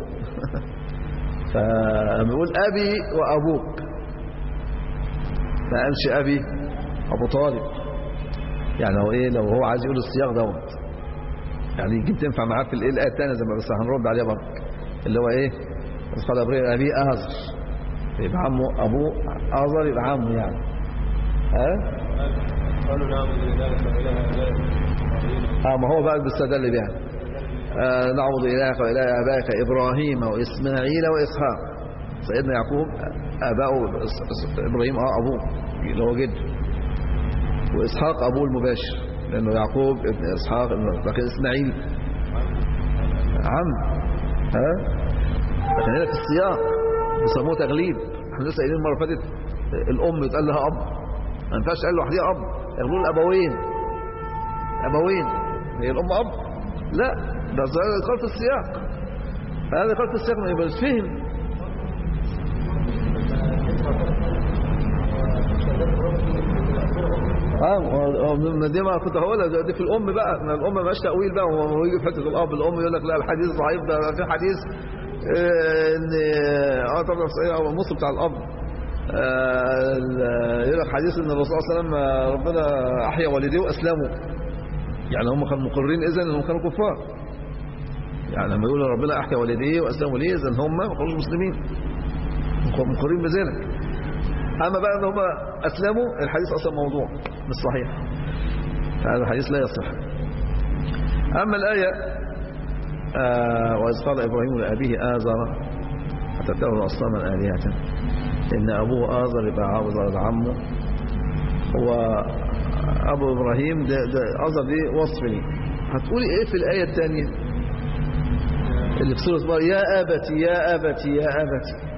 S2: فبيقول ابي وابوك ما قالش ابي ابو طالب يعني هو ايه لو هو عايز يقول السياق دوت يعني يمكن تنفع معاه في الايه الايه الثانيه زي ما بس هنرد عليها برضه اللي هو ايه إذ قال ابراهيم ابي ازر يبقى عمه ابوه ازر يبقى عمه يعني ها
S1: قالوا نعبد إلهك وإله آبائك إبراهيم
S2: اه ما هو بقى بيستدل بها آه نعبد إلهك وإله آبائك إبراهيم وإسماعيل وإسحاق سيدنا يعقوب آباؤه إس- إس- إبراهيم اه أبوه اللي هو جده وإسحاق أبوه المباشر لأنه يعقوب ابن إسحاق ابن لكن إسماعيل عم ها لكن هنا في السياق بيسموه تغليب احنا لسه قايلين المرة اللي فاتت الأم يتقال لها أب ما ينفعش تقال لوحدها أب يقولوا الأبوين أبوين هي الأم أب لا ده ظاهر قال في السياق هذا قال في السياق ما يبقى فهم اه من دي ما كنت هقولها دي في الام بقى ما الام مش تاويل بقى هو يجي في حته الاب الام يقول لك لا الحديث ضعيف ده في حديث آه، ان اه طبعا صحيح هو النص بتاع الاب آه، ال- يقول لك حديث ان الرسول صلى الله عليه وسلم آه، ربنا احيا والديه واسلموا يعني هم كانوا مقرين اذا انهم كانوا كفار يعني لما يقولوا ربنا احيا والديه واسلموا ليه اذا هم ما كانوش مسلمين مقرين بذلك اما بقى ان هم اسلموا الحديث اصلا موضوع مش صحيح هذا الحديث لا يصح اما الايه آه واذ قال ابراهيم لابيه ازر اتتخذ اصناما الهه ان ابوه ازر يبقى عاوز عمه هو ابو ابراهيم ده, ده ازر دي وصف لي هتقولي ايه في الايه الثانيه اللي في سوره بقى يا ابتي يا ابتي يا ابتي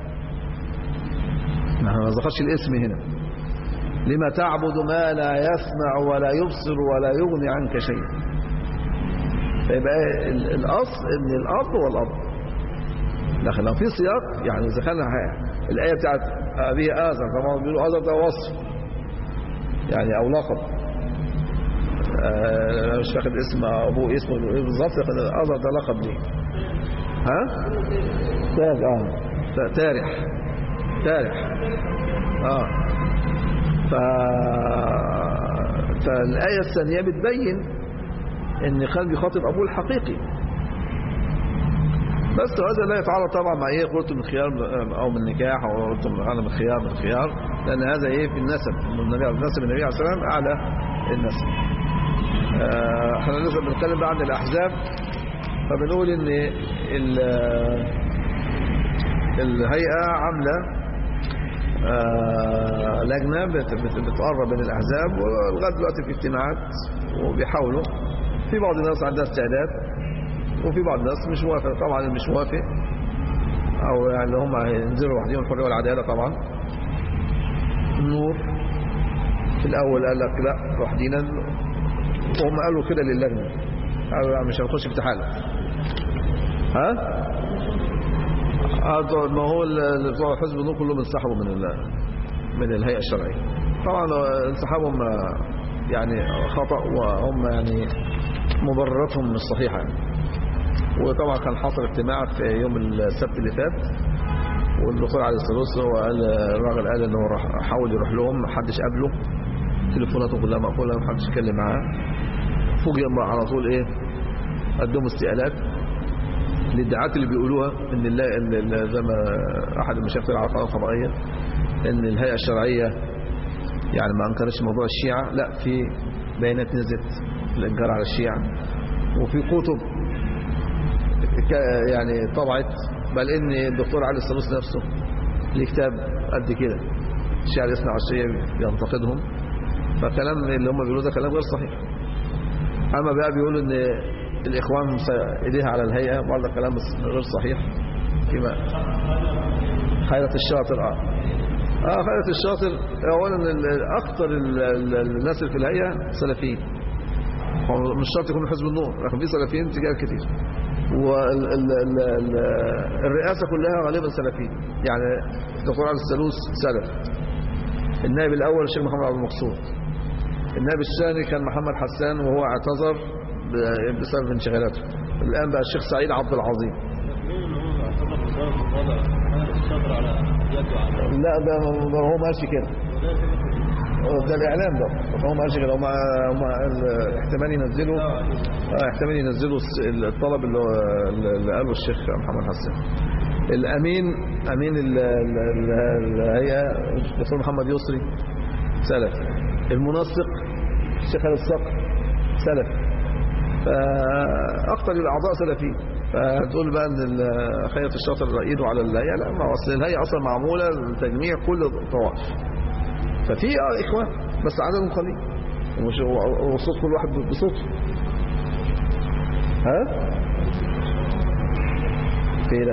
S2: ما ما ذكرش الاسم هنا لما تعبد ما لا يسمع ولا يبصر ولا يغني عنك شيء فيبقى ال- الاصل ان الاب هو الاب لكن لو في سياق يعني اذا كان ه- الايه بتاعت ابيه ازر طبعا بيقولوا ازر ده وصف يعني او لقب آه، أنا مش فاكر اسم ابوه اسمه ايه بالظبط لكن ازر ده لقب ليه ها تارح اه ت- تارح تارح اه ف... فالآية الثانية بتبين ان كان بيخاطب ابوه الحقيقي بس هذا لا يتعارض طبعا مع ايه قلت من خيار او من نكاح او قلت من من خيار من خيار لان هذا ايه في النسب من النبي نسب النبي عليه الصلاه والسلام اعلى النسب آه، احنا لسه بنتكلم بقى عن الاحزاب فبنقول ان ال- الهيئه عامله آه، لجنة بت- بت- بتقرب من الأحزاب ولغاية دلوقتي في اجتماعات وبيحاولوا في بعض الناس عندها استعداد وفي بعض الناس مش موافق طبعا اللي مش موافق أو يعني اللي هم هينزلوا لوحدهم الحرية والعدالة طبعا النور في الأول قال لك لا لوحدينا وهم قالوا كده للجنة قالوا لا مش هنخش في تحالف ها؟ آه، طبعاً ما هو اللي بتوع حزب النور كلهم انسحبوا من ال- من الهيئة الشرعية طبعا آه، انسحابهم آه، يعني خطأ وهم يعني مبرراتهم مش صحيحة يعني. وطبعا كان حصل اجتماع في يوم السبت اللي فات والدكتور علي السلوس هو قال الراجل قال ان هو راح حاول يروح لهم محدش قابله تليفوناته كلها مقفوله محدش اتكلم معاه فوجئ بقى على طول ايه قدموا استقالات الادعاءات اللي بيقولوها ان الله ان ال- زي ما احد المشايخ طلع على القناه الفضائيه ان الهيئه الشرعيه يعني ما انكرتش موضوع الشيعه لا في بيانات نزلت الانكار على الشيعه وفي كتب ك- يعني طبعت بل ان الدكتور علي السلوس نفسه ليه كتاب قد كده الشيعه الاثنى عشريه بينتقدهم فكلام اللي هم بيقولوه ده كلام غير صحيح اما بقى بيقولوا ان الاخوان مس- ايديها على الهيئه برضه كلام بس غير صحيح فيما خيرة الشاطر اه اه خيرة الشاطر اولا ال- اكثر ال- ال- الناس اللي في الهيئه سلفيين هو مش شرط يكون من حزب النور لكن في سلفيين تجار كتير والرئاسه كلها غالبا سلفيين يعني الدكتور علي السلوس سلف النائب الاول الشيخ محمد عبد المقصود النائب الثاني كان محمد حسان وهو اعتذر ب- بسبب انشغالاته الآن بقى الشيخ سعيد عبد العظيم لا ده ده هو ماشي كده ده الاعلام ده هو ما قالش كده هم هم قال احتمال ينزلوا اه احتمال ينزلوا الس- الطلب اللي هو- اللي قاله الشيخ محمد حسن الامين امين ال- ال- ال- الهيئه الدكتور محمد يسري سلف المنسق الشيخ خالد الصقر سلف فاكثر الاعضاء سلفيين فتقول بقى ان ال- خيرة الشاطر ايده على الهيئه لا ما اصل الهيئه اصلا معموله لتجميع كل الطوائف ففي اه اخوان بس عددهم قليل ومش وصوت كل واحد بصوته ها في ايه ده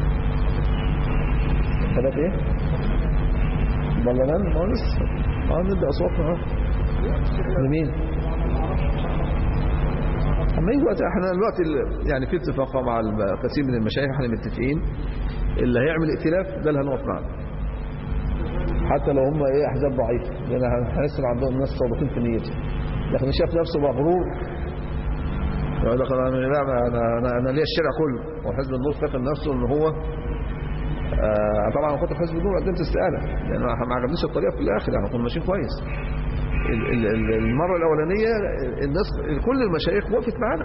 S2: ثلاث ايه برلمان ما هو لسه اه نبدا اصواتنا اه لمين اما يجي وقت احنا الوقت ال- يعني في اتفاق مع الب- كثير من المشايخ احنا متفقين اللي هيعمل ائتلاف ده اللي هنقف معاه حتى لو هم ايه احزاب ضعيفه لان هنحس ان عندهم ناس صادقين في نيتهم لكن شاف نفسه مغرور يقول لك انا لا انا انا, أنا ليا الشارع كله وحزب النور فاكر نفسه ان هو آه طبعا انا كنت في حزب النور قدمت استقاله لان ما ما عجبنيش الطريقه في الاخر يعني كنا ماشيين كويس ال- ال- ال- المره الاولانيه الناس كل المشايخ وقفت معانا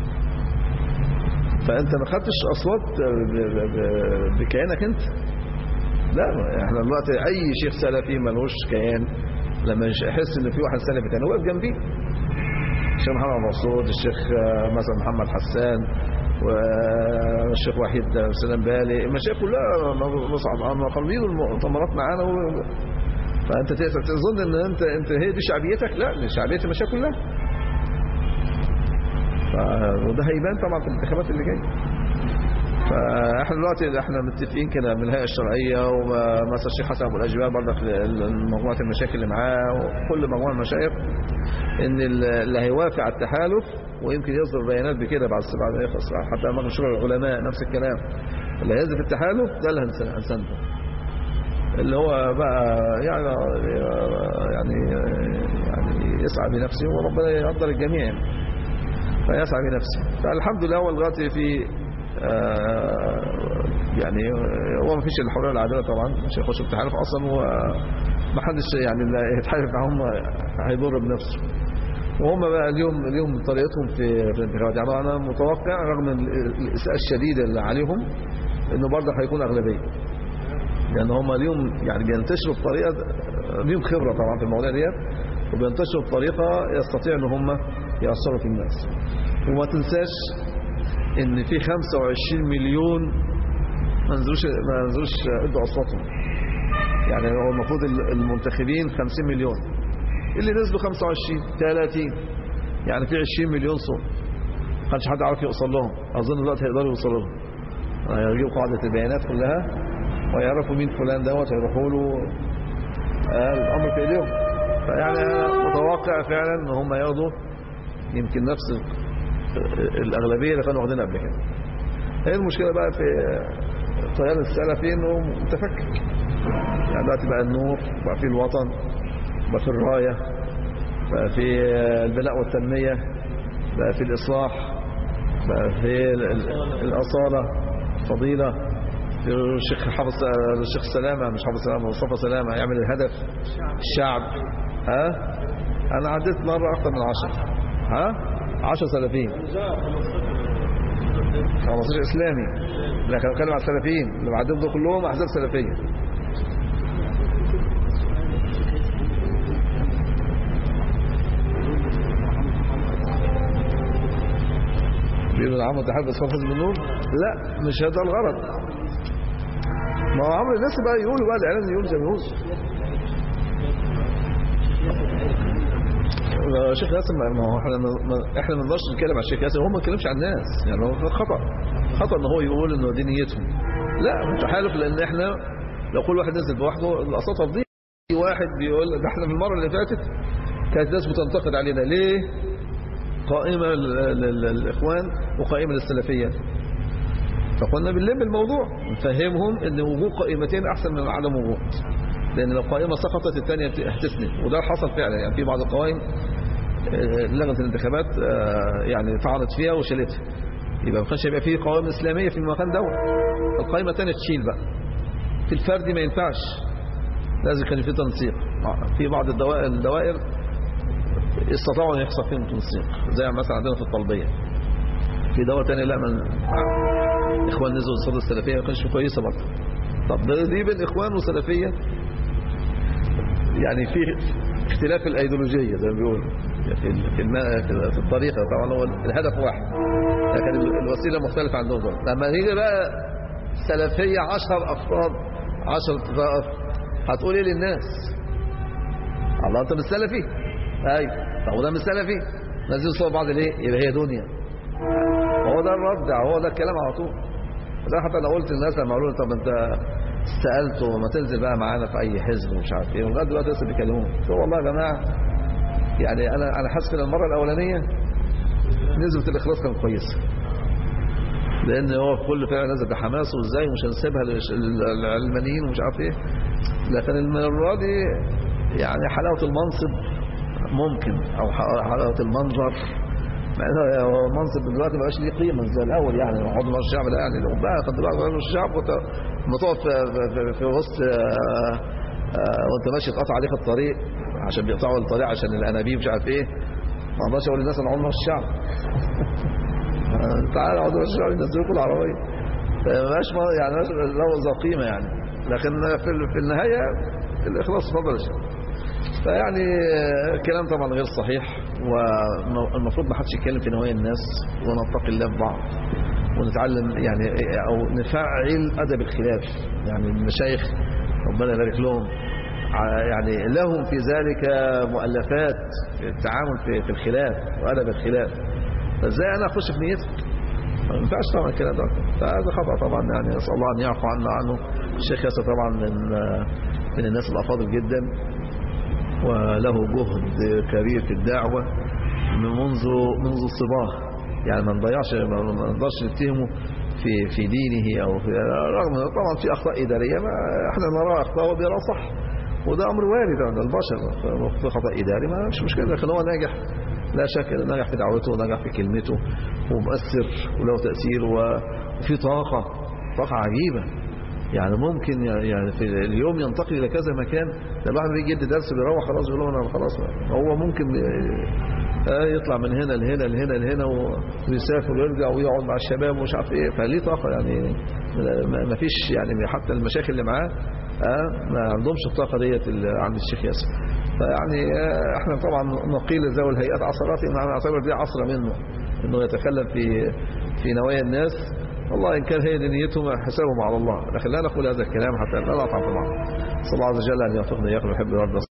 S2: فانت ما خدتش اصوات ب- ب- ب- بكيانك انت لا احنا دلوقتي اي شيخ سلفي ملوش كيان لما يش- يحس ان في واحد سلفي تاني واقف جنبيه الشيخ محمد مسعود الشيخ آه، مثلا محمد حسان والشيخ وحيد سلام بالي المشايخ كلها مصعب مقامين المؤتمرات معانا و... فانت تقدر تظن ان انت انت هي دي شعبيتك لا دي شعبيه المشايخ كلها ف... وده هيبان طبعا في الانتخابات اللي جايه فاحنا دلوقتي احنا متفقين كده من الهيئه الشرعيه ومثلا الشيخ حسن ابو الاجبال برضك ل- مجموعه المشايخ اللي معاه وكل مجموعه من المشايخ ان ال- اللي هيوافق على التحالف ويمكن يصدر بيانات بكده بعد بعد ما يخلص حتى امام شورى العلماء نفس الكلام اللي هينزل في التحالف ده اللي هنس- هنسنده اللي هو بقى يعني يعني يعني يسعى بنفسه وربنا يقدر الجميع يعني. فيسعى بنفسه فالحمد لله هو لغايه في آه، يعني هو ما فيش الحريه العادله طبعا مش هيخش في التحالف اصلا وما حدش يعني اللي هيتحالف معاهم هيضر بنفسه وهم بقى اليوم اليوم طريقتهم في في الانتخابات يعني انا متوقع رغم ال- الاساءه الشديده اللي عليهم انه برضه هيكون اغلبيه لان هم اليوم يعني بينتشروا بطريقه ليهم خبره طبعا في المواضيع ديت وبينتشروا بطريقه يستطيع ان هم ياثروا في الناس وما تنساش ان في 25 مليون ما نزلوش ما نزلوش ادوا اصواتهم يعني هو المفروض المنتخبين 50 مليون اللي نزلوا 25 30 يعني في 20 مليون صوت ما كانش حد عارف يوصل لهم اظن دلوقتي هيقدروا يوصلوا لهم هيجيبوا قاعده البيانات كلها ويعرفوا مين فلان دوت هيروحوا له آه، الامر في ايديهم فيعني أنا متوقع فعلا ان هم ياخدوا يمكن نفس ال- الاغلبيه اللي كانوا واخدينها قبل كده هي المشكله بقى في التيار السلفي انه متفكك يعني دلوقتي بقى النور بقى في الوطن بقى في الرايه بقى في البناء والتنميه بقى في الاصلاح بقى في ال- ال- الاصاله فضيله في الشيخ حافظ الشيخ سلامه مش حافظ سلامه مصطفى سلامه يعمل الهدف الشعب ها انا عديت مره اكثر من عشر ها 10 سلفيين 15 اسلامي لكن بتكلم على السلفيين اللي بعدهم دول كلهم احزاب سلفيه بيقولوا ده عمرو التحالف بس حزب النور لا مش هذا الغرض ما هو عمرو الناس بقى يقولوا بقى الاعلام يقول زي ما يقول يا شيخ ياسر ما ما هو احنا ما احنا ما نقدرش نتكلم على الشيخ ياسر هو ما بيتكلمش عن الناس يعني هو خطا خطا ان هو يقول انه دي نيتهم لا تحالف لان احنا لو كل واحد نزل بوحده الاصوات هتضيع في واحد بيقول ده احنا في المره اللي فاتت كانت ناس بتنتقد علينا ليه قائمه لل- لل- للاخوان وقائمه للسلفيه فقلنا بنلم الموضوع نفهمهم ان وجود قائمتين احسن من عدم وجود لان لو قائمه سقطت الثانيه هتسند وده حصل فعلا يعني في بعض القوائم آه، لجنه الانتخابات آه، يعني طعنت فيها وشالتها يبقى ما كانش هيبقى فيه قوائم اسلاميه في المكان دوت القائمه الثانيه تشيل بقى في الفردي ما ينفعش لازم كان في تنسيق في بعض الدوائر, الدوائر استطاعوا ان يحصل فيهم تنسيق زي مثلا عندنا في الطلبيه في دواء تاني لا من اخوان نزلوا الصدر السلفيه ما كانش كويسه برضه طب ده دي بين اخوان وسلفيه يعني في اختلاف الايديولوجيه زي ما بيقولوا في في الم- في الطريقه طبعا هو الهدف واحد لكن الوسيله مختلفه عندهم دول لما يجي بقى سلفيه 10 افراد 10 طائف هتقول ايه للناس الله انت مش سلفي ايوه طب وده مش سلفي نازلين صور بعض ليه يبقى هي دنيا هو ده الرد هو ده الكلام على طول ده حتى لو قلت للناس لما قالوا لي طب انت سالته ما تنزل بقى معانا في اي حزب ومش عارف ايه ولغايه دلوقتي لسه بيكلموني قلت له والله يا جماعه يعني انا انا حاسس ان المره الاولانيه نسبه الاخلاص كانت كويسه لان هو في كل فعل نزل بحماس وازاي مش هنسيبها للش- للعلمانيين ومش عارف ايه لكن المره دي يعني حلاوه المنصب ممكن او ح- حلاوه المنظر مع ان هو المنصب دلوقتي ما بقاش ليه قيمه زي الاول يعني عضو مجلس الشعب ده يعني لو بقى خد بالك مجلس الشعب وانت لما تقف في, في, في وسط آه، آه، وانت ماشي اتقطع عليك الطريق عشان بيقطعوا الطريق عشان الانابيب مش عارف ايه ما اقدرش اقول للناس انا عضو مجلس الشعب تعالى عضو مجلس الشعب ينزلوا العربيه ما بقاش ما- يعني مبقاش له ذو قيمه يعني لكن في, ال- في النهايه الاخلاص فضل الشيء فيعني كلام طبعا غير صحيح والمفروض ما حدش يتكلم في نوايا الناس ونتقي الله في بعض ونتعلم يعني او نفعل ادب الخلاف يعني المشايخ ربنا يبارك لهم ع- يعني لهم في ذلك مؤلفات في التعامل في في الخلاف وادب الخلاف فازاي انا اخش في نيتك ما ينفعش طبعا الكلام ده فهذا خطا طبعا يعني نسال الله ان يعفو عنا عنه الشيخ ياسر طبعا من من الناس الافاضل جدا وله جهد كبير في الدعوة منذ منذ الصباه يعني ما نضيعش ما ما نقدرش نتهمه في في دينه او في رغم إن طبعا في اخطاء اداريه ما احنا نرى اخطاء وبيرى صح وده امر وارد عند البشر في خطا اداري ما مش مشكله لكن هو ناجح لا شك انه نجح في دعوته ونجح في كلمته ومؤثر وله تاثير و- وفي طاقه طاقه عجيبه يعني ممكن يعني في اليوم ينتقل الى كذا مكان ده الواحد بيجي يدي درس بيروح خلاص يقول لهم انا خلاص هو ممكن آه، يطلع من هنا لهنا لهنا لهنا ويسافر ويرجع ويقعد مع الشباب ومش عارف ايه فليه طاقه يعني ما ما فيش يعني حتى المشاكل اللي معاه آه، ما عندهمش الطاقه ديت اللي عند الشيخ ياسر فيعني آه، احنا طبعا نقيل ذوي الهيئات عصرات ان نعتبر دي عصره منه انه يتكلم في في نوايا الناس والله إن كان هي دي نيتهم حسابهم على الله لكن لا نقول هذا الكلام حتى لا نطعن في بعض صلى الله عز وجل أن يوفقنا إياكم ويحب ويرضى